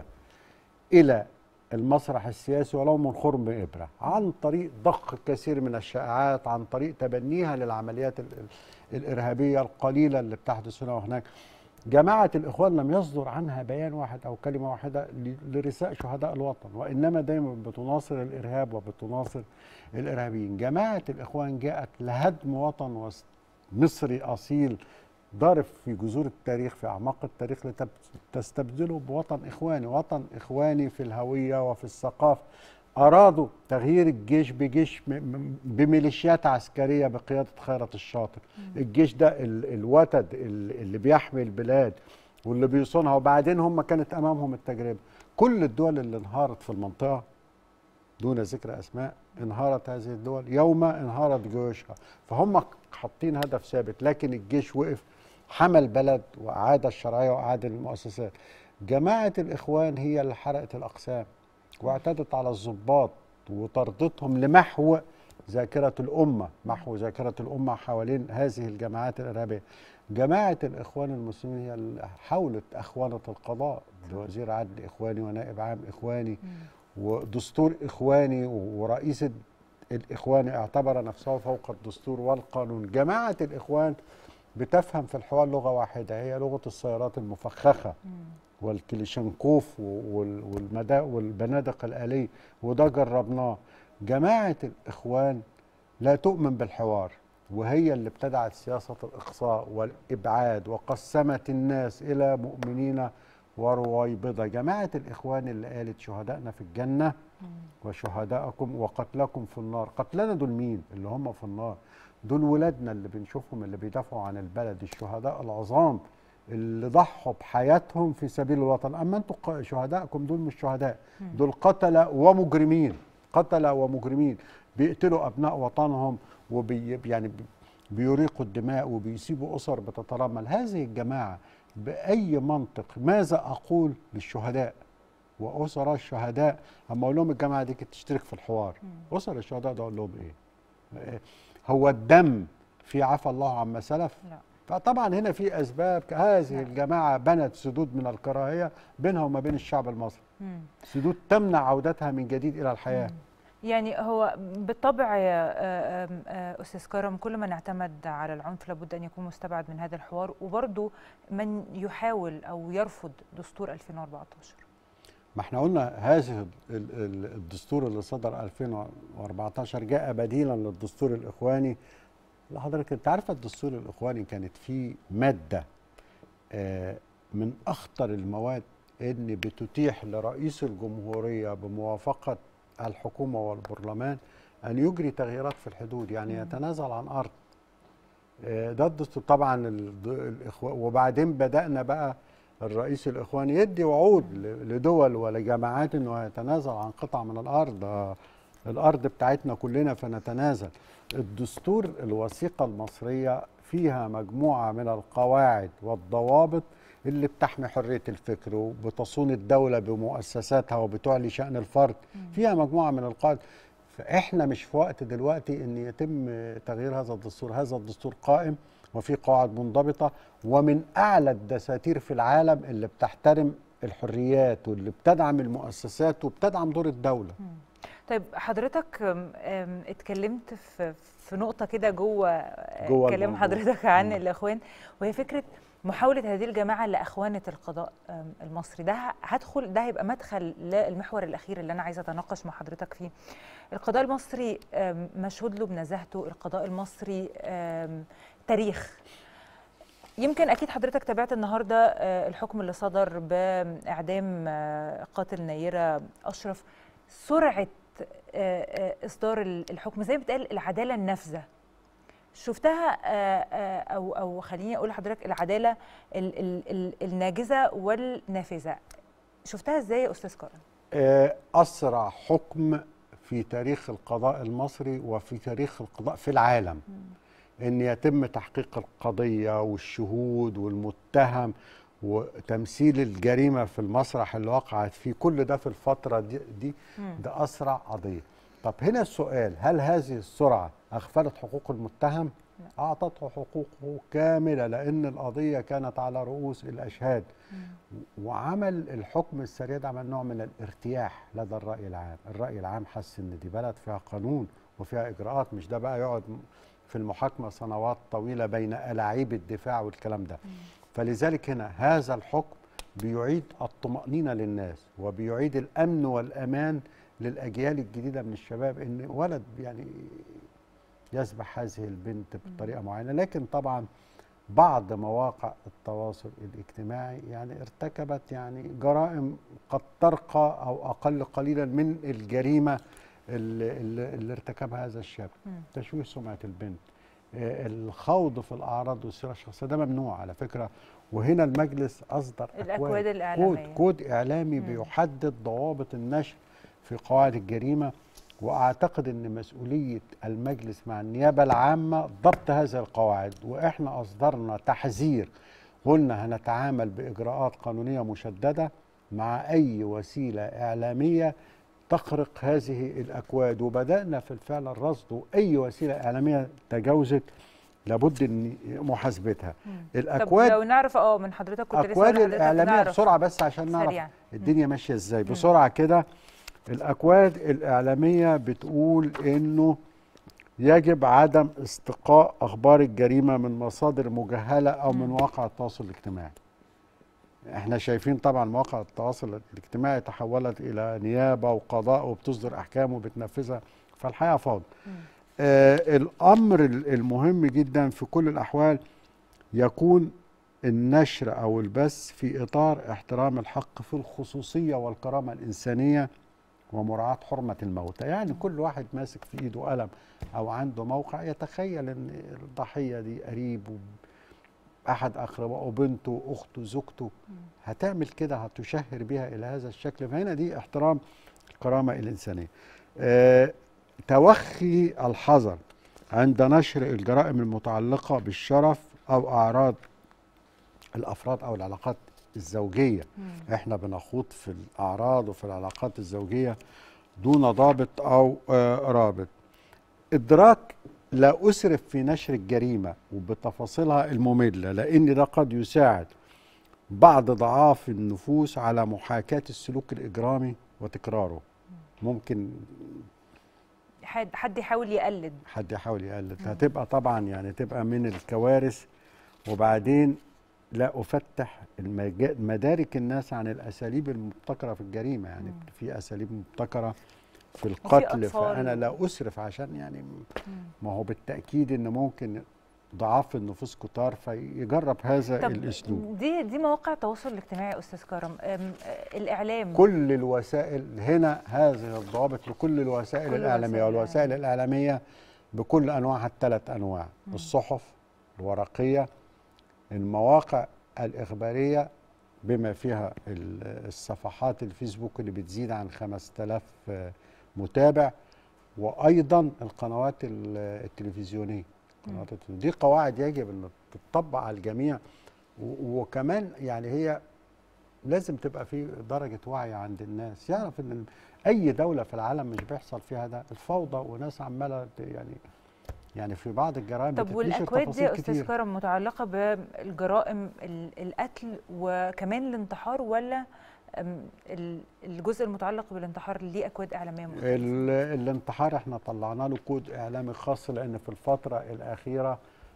الى المسرح السياسي ولو من خرم ابره عن طريق ضخ كثير من الشائعات عن طريق تبنيها للعمليات ال- ال- الارهابيه القليله اللي بتحدث هنا وهناك جماعه الاخوان لم يصدر عنها بيان واحد او كلمه واحده ل- لرثاء شهداء الوطن وانما دايما بتناصر الارهاب وبتناصر الارهابيين جماعه الاخوان جاءت لهدم وطن وس- مصري اصيل ضارب في جذور التاريخ في اعماق التاريخ لتستبدله بوطن اخواني وطن اخواني في الهويه وفي الثقافه ارادوا تغيير الجيش بجيش م- م- بميليشيات عسكريه بقياده خيرت الشاطر الجيش ده ال- الوتد ال- اللي بيحمي البلاد واللي بيصونها وبعدين هم كانت امامهم التجربه كل الدول اللي انهارت في المنطقه دون ذكر اسماء انهارت هذه الدول يوم انهارت جيوشها فهم حاطين هدف ثابت لكن الجيش وقف حمى البلد واعاد الشرعيه واعاد المؤسسات جماعه الاخوان هي اللي حرقت الاقسام واعتدت على الضباط وطردتهم لمحو ذاكره الامه محو ذاكره الامه حوالين هذه الجماعات الارهابيه جماعه الاخوان المسلمين هي اللي حاولت اخوانه القضاء وزير عدل اخواني ونائب عام اخواني ودستور اخواني ورئيس ال- الاخواني اعتبر نفسه فوق الدستور والقانون جماعه الاخوان بتفهم في الحوار لغه واحده هي لغه السيارات المفخخه والكليشنكوف وال- والمدا والبنادق الآلية وده جربناه جماعة الإخوان لا تؤمن بالحوار وهي اللي ابتدعت سياسة الإقصاء والإبعاد وقسمت الناس إلى مؤمنين ورويبضة جماعة الإخوان اللي قالت شهدائنا في الجنة وشهداءكم وقتلكم في النار قتلنا دول مين اللي هم في النار دول ولادنا اللي بنشوفهم اللي بيدافعوا عن البلد الشهداء العظام اللي ضحوا بحياتهم في سبيل الوطن اما انتوا ق- شهدائكم دول مش شهداء دول قتله ومجرمين قتله ومجرمين بيقتلوا ابناء وطنهم وبي يعني بي- بيريقوا الدماء وبيسيبوا اسر بتترمل هذه الجماعه باي منطق ماذا اقول للشهداء واسر الشهداء اما اقول لهم الجماعه دي كانت تشترك في الحوار اسر الشهداء ده اقول لهم ايه إيه؟ هو الدم في عفى الله عما سلف لا فطبعا هنا في اسباب هذه نعم. الجماعه بنت سدود من الكراهيه بينها وما بين الشعب المصري مم. سدود تمنع عودتها من جديد الى الحياه يعني هو بالطبع يا آه، آم، آه، استاذ كرم كل من اعتمد على العنف لابد ان يكون مستبعد من هذا الحوار وبرضه من يحاول او يرفض دستور 2014 ما احنا قلنا هذه ال- ال- الدستور اللي صدر 2014 جاء بديلا للدستور الاخواني لحضرتك انت عارفه الدستور الاخواني كانت فيه ماده آه، من اخطر المواد ان بتتيح لرئيس الجمهوريه بموافقه الحكومه والبرلمان ان يجري تغييرات في الحدود يعني يتنازل عن ارض آه، ده الدستور طبعا الد- الاخوان وبعدين بدانا بقى الرئيس الاخواني يدي وعود ل- لدول ولجماعات انه يتنازل عن قطع من الارض آه، الارض بتاعتنا كلنا فنتنازل الدستور الوثيقه المصريه فيها مجموعه من القواعد والضوابط اللي بتحمي حريه الفكر وبتصون الدوله بمؤسساتها وبتعلي شان الفرد فيها مجموعه من القواعد فاحنا مش في وقت دلوقتي ان يتم تغيير هذا الدستور هذا الدستور قائم وفي قواعد منضبطه ومن اعلى الدساتير في العالم اللي بتحترم الحريات واللي بتدعم المؤسسات وبتدعم دور الدوله طيب حضرتك أم، أم، اتكلمت في في نقطة كده جوه جوه كلام الموضوع. حضرتك عن مم. الإخوان وهي فكرة محاوله هذه الجماعه لاخوانه القضاء آم، المصري ده ه- هدخل ده هيبقى مدخل للمحور الاخير اللي انا عايزه اتناقش مع حضرتك فيه القضاء المصري آم، مشهود له بنزاهته القضاء المصري آم، تاريخ يمكن اكيد حضرتك تابعت النهارده آه، الحكم اللي صدر باعدام آه، قاتل نيره اشرف سرعه آه، آه، اصدار ال- الحكم زي ما بتقال العداله النافذه شفتها آه، آه، او او خليني اقول لحضرتك العداله ال- ال- ال- الناجزه والنافذه شفتها ازاي يا استاذ كرم آه، أسرع حكم في تاريخ القضاء المصري وفي تاريخ القضاء في العالم ان يتم تحقيق القضيه والشهود والمتهم وتمثيل الجريمه في المسرح اللي وقعت فيه كل ده في الفتره دي, دي ده اسرع قضيه طب هنا السؤال هل هذه السرعه اغفلت حقوق المتهم اعطته حقوقه كامله لان القضيه كانت على رؤوس الاشهاد وعمل الحكم السريع ده عمل نوع من الارتياح لدى الراي العام الراي العام حس ان دي بلد فيها قانون وفيها اجراءات مش ده بقى يقعد في المحاكمه سنوات طويله بين الاعيب الدفاع والكلام ده فلذلك هنا هذا الحكم بيعيد الطمأنينة للناس وبيعيد الأمن والأمان للأجيال الجديدة من الشباب إن ولد يعني يسبح هذه البنت بطريقة معينة لكن طبعا بعض مواقع التواصل الاجتماعي يعني ارتكبت يعني جرائم قد ترقى أو أقل قليلا من الجريمة اللي, اللي اللي ارتكبها هذا الشاب تشويه سمعة البنت آه، الخوض في الأعراض والسيرة الشخصية ده ممنوع على فكرة وهنا المجلس أصدر الأكواد كود الإعلامية. كود إعلامي بيحدد ضوابط النشر في قواعد الجريمة وأعتقد أن مسؤولية المجلس مع النيابة العامة ضبط هذه القواعد وإحنا أصدرنا تحذير قلنا هنتعامل بإجراءات قانونية مشددة مع أي وسيلة إعلامية تخرق هذه الأكواد وبدأنا في الفعل الرصد أي وسيلة إعلامية تجاوزت لابد ان محاسبتها طب الاكواد لو نعرف اه من حضرتك كنت لسه اكواد هقول لحضرتك الاعلاميه نعرف بسرعه بس عشان نعرف سريعاً. الدنيا ماشيه ازاي بسرعه كده الاكواد الاعلاميه بتقول انه يجب عدم استقاء اخبار الجريمه من مصادر مجهله او من مواقع التواصل الاجتماعي احنا شايفين طبعا مواقع التواصل الاجتماعي تحولت الى نيابه وقضاء وبتصدر احكام وبتنفذها فالحقيقه فوضى آه الامر ال- المهم جدا في كل الاحوال يكون النشر او البث في اطار احترام الحق في الخصوصيه والكرامه الانسانيه ومراعاه حرمه الموتى يعني كل واحد ماسك في ايده قلم او عنده موقع يتخيل ان الضحيه دي قريب وب- احد اقربائه بنته اخته زوجته هتعمل كده هتشهر بها الى هذا الشكل فهنا دي احترام الكرامه الانسانيه آه توخي الحذر عند نشر الجرائم المتعلقه بالشرف او اعراض الافراد او العلاقات الزوجيه احنا بنخوض في الاعراض وفي العلاقات الزوجيه دون ضابط او آه رابط ادراك لا اسرف في نشر الجريمه وبتفاصيلها الممله لان ده قد يساعد بعض ضعاف النفوس على محاكاه السلوك الاجرامي وتكراره ممكن حد حد يحاول يقلد حد يحاول يقلد هتبقى طبعا يعني تبقى من الكوارث وبعدين لا افتح المجا- مدارك الناس عن الاساليب المبتكره في الجريمه يعني في اساليب مبتكره في القتل أطفال. فانا لا اسرف عشان يعني ما هو بالتاكيد ان ممكن ضعاف النفوس كتار فيجرب هذا طب الاسلوب دي دي مواقع التواصل الاجتماعي يا استاذ كرم أم، آه، الاعلام كل الوسائل هنا هذه الضوابط لكل الوسائل كل الاعلاميه الوسائل والوسائل الاعلاميه بكل انواعها الثلاث انواع الصحف الورقيه المواقع الاخباريه بما فيها ال- الصفحات الفيسبوك اللي بتزيد عن 5000 متابع وايضا القنوات ال- التلفزيونيه القنوات التلفزيونية. دي قواعد يجب ان تطبق على الجميع و- وكمان يعني هي لازم تبقى في درجة وعي عند الناس يعرف ان اي دولة في العالم مش بيحصل فيها ده الفوضى وناس عمالة ت- يعني يعني في بعض الجرائم طب بتتنشر والاكواد دي تفاصيل يا استاذ كتير. كرم متعلقه بالجرائم ال- القتل وكمان الانتحار ولا أم، ال- الجزء المتعلق بالانتحار ليه اكواد اعلاميه مختلفه ال- الانتحار احنا طلعنا له كود اعلامي خاص لان في الفترة الاخيرة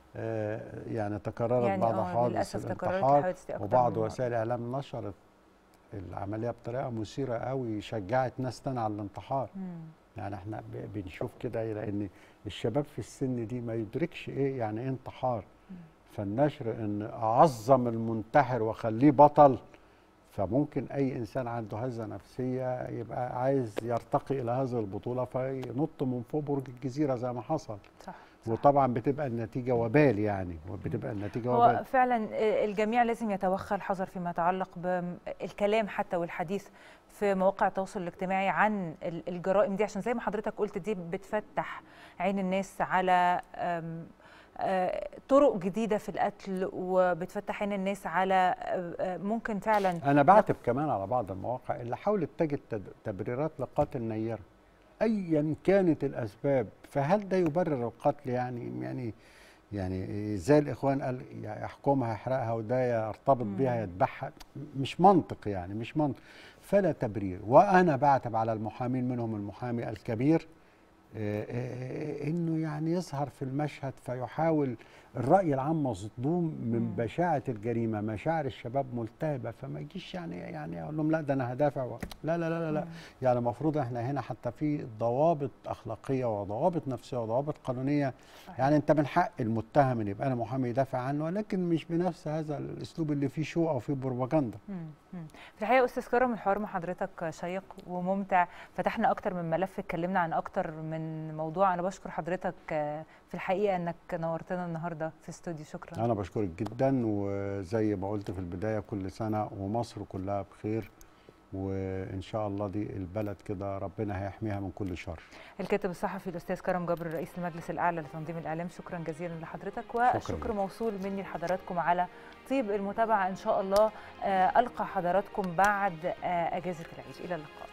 آه، يعني تكررت يعني بعض آه، حوادث للأسف تكررت الانتحار الحوادث دي أكتر وبعض من مرة. وسائل الاعلام نشرت العمليه بطريقه مثيره قوي شجعت ناس تانية على الانتحار مم. يعني احنا ب- بنشوف كده لان الشباب في السن دي ما يدركش ايه يعني ايه انتحار فالنشر ان اعظم المنتحر واخليه بطل فممكن اي انسان عنده هزه نفسيه يبقى عايز يرتقي الى هذه البطوله فينط من فوق برج الجزيره زي ما حصل صح صح. وطبعا بتبقى النتيجه وبال يعني وبتبقى النتيجه هو وبال فعلا الجميع لازم يتوخى الحذر فيما يتعلق بالكلام حتى والحديث في مواقع التواصل الاجتماعي عن ال- الجرائم دي عشان زي ما حضرتك قلت دي بتفتح عين الناس على أم، آه، طرق جديده في القتل وبتفتح عين الناس على آه، آه، ممكن فعلا انا بعتب كمان على بعض المواقع اللي حاولت تجد تد- تبريرات لقتل نيره ايا كانت الاسباب فهل ده يبرر القتل يعني يعني يعني زي الاخوان قال يحكمها يحرقها وده يرتبط بيها يذبحها مش منطق يعني مش منطق فلا تبرير وانا بعتب على المحامين منهم المحامي الكبير آه، آه، انه يعني يظهر في المشهد فيحاول الراي العام مصدوم من بشاعه الجريمه مشاعر الشباب ملتهبه فما يجيش يعني يعني اقول لهم لا ده انا هدافع و... لا لا لا لا, لا. يعني المفروض احنا هنا حتى في ضوابط اخلاقيه وضوابط نفسيه وضوابط قانونيه صحيح. يعني انت من حق المتهم ان يبقى انا محامي يدافع عنه ولكن مش بنفس هذا الاسلوب اللي فيه شو او فيه بروباجندا مم. مم. في الحقيقه استاذ كرم الحوار مع حضرتك شيق وممتع فتحنا اكتر من ملف اتكلمنا عن اكتر من موضوع انا بشكر حضرتك آه، في الحقيقه انك نورتنا النهارده في استوديو شكرا انا بشكرك جدا وزي ما قلت في البدايه كل سنه ومصر كلها بخير وان شاء الله دي البلد كده ربنا هيحميها من كل شر الكاتب الصحفي الاستاذ كرم جبر رئيس المجلس الاعلى لتنظيم الاعلام شكرا جزيلا لحضرتك والشكر لك. موصول مني لحضراتكم على طيب المتابعه ان شاء الله آه، القى حضراتكم بعد آه، اجازه العيد الى اللقاء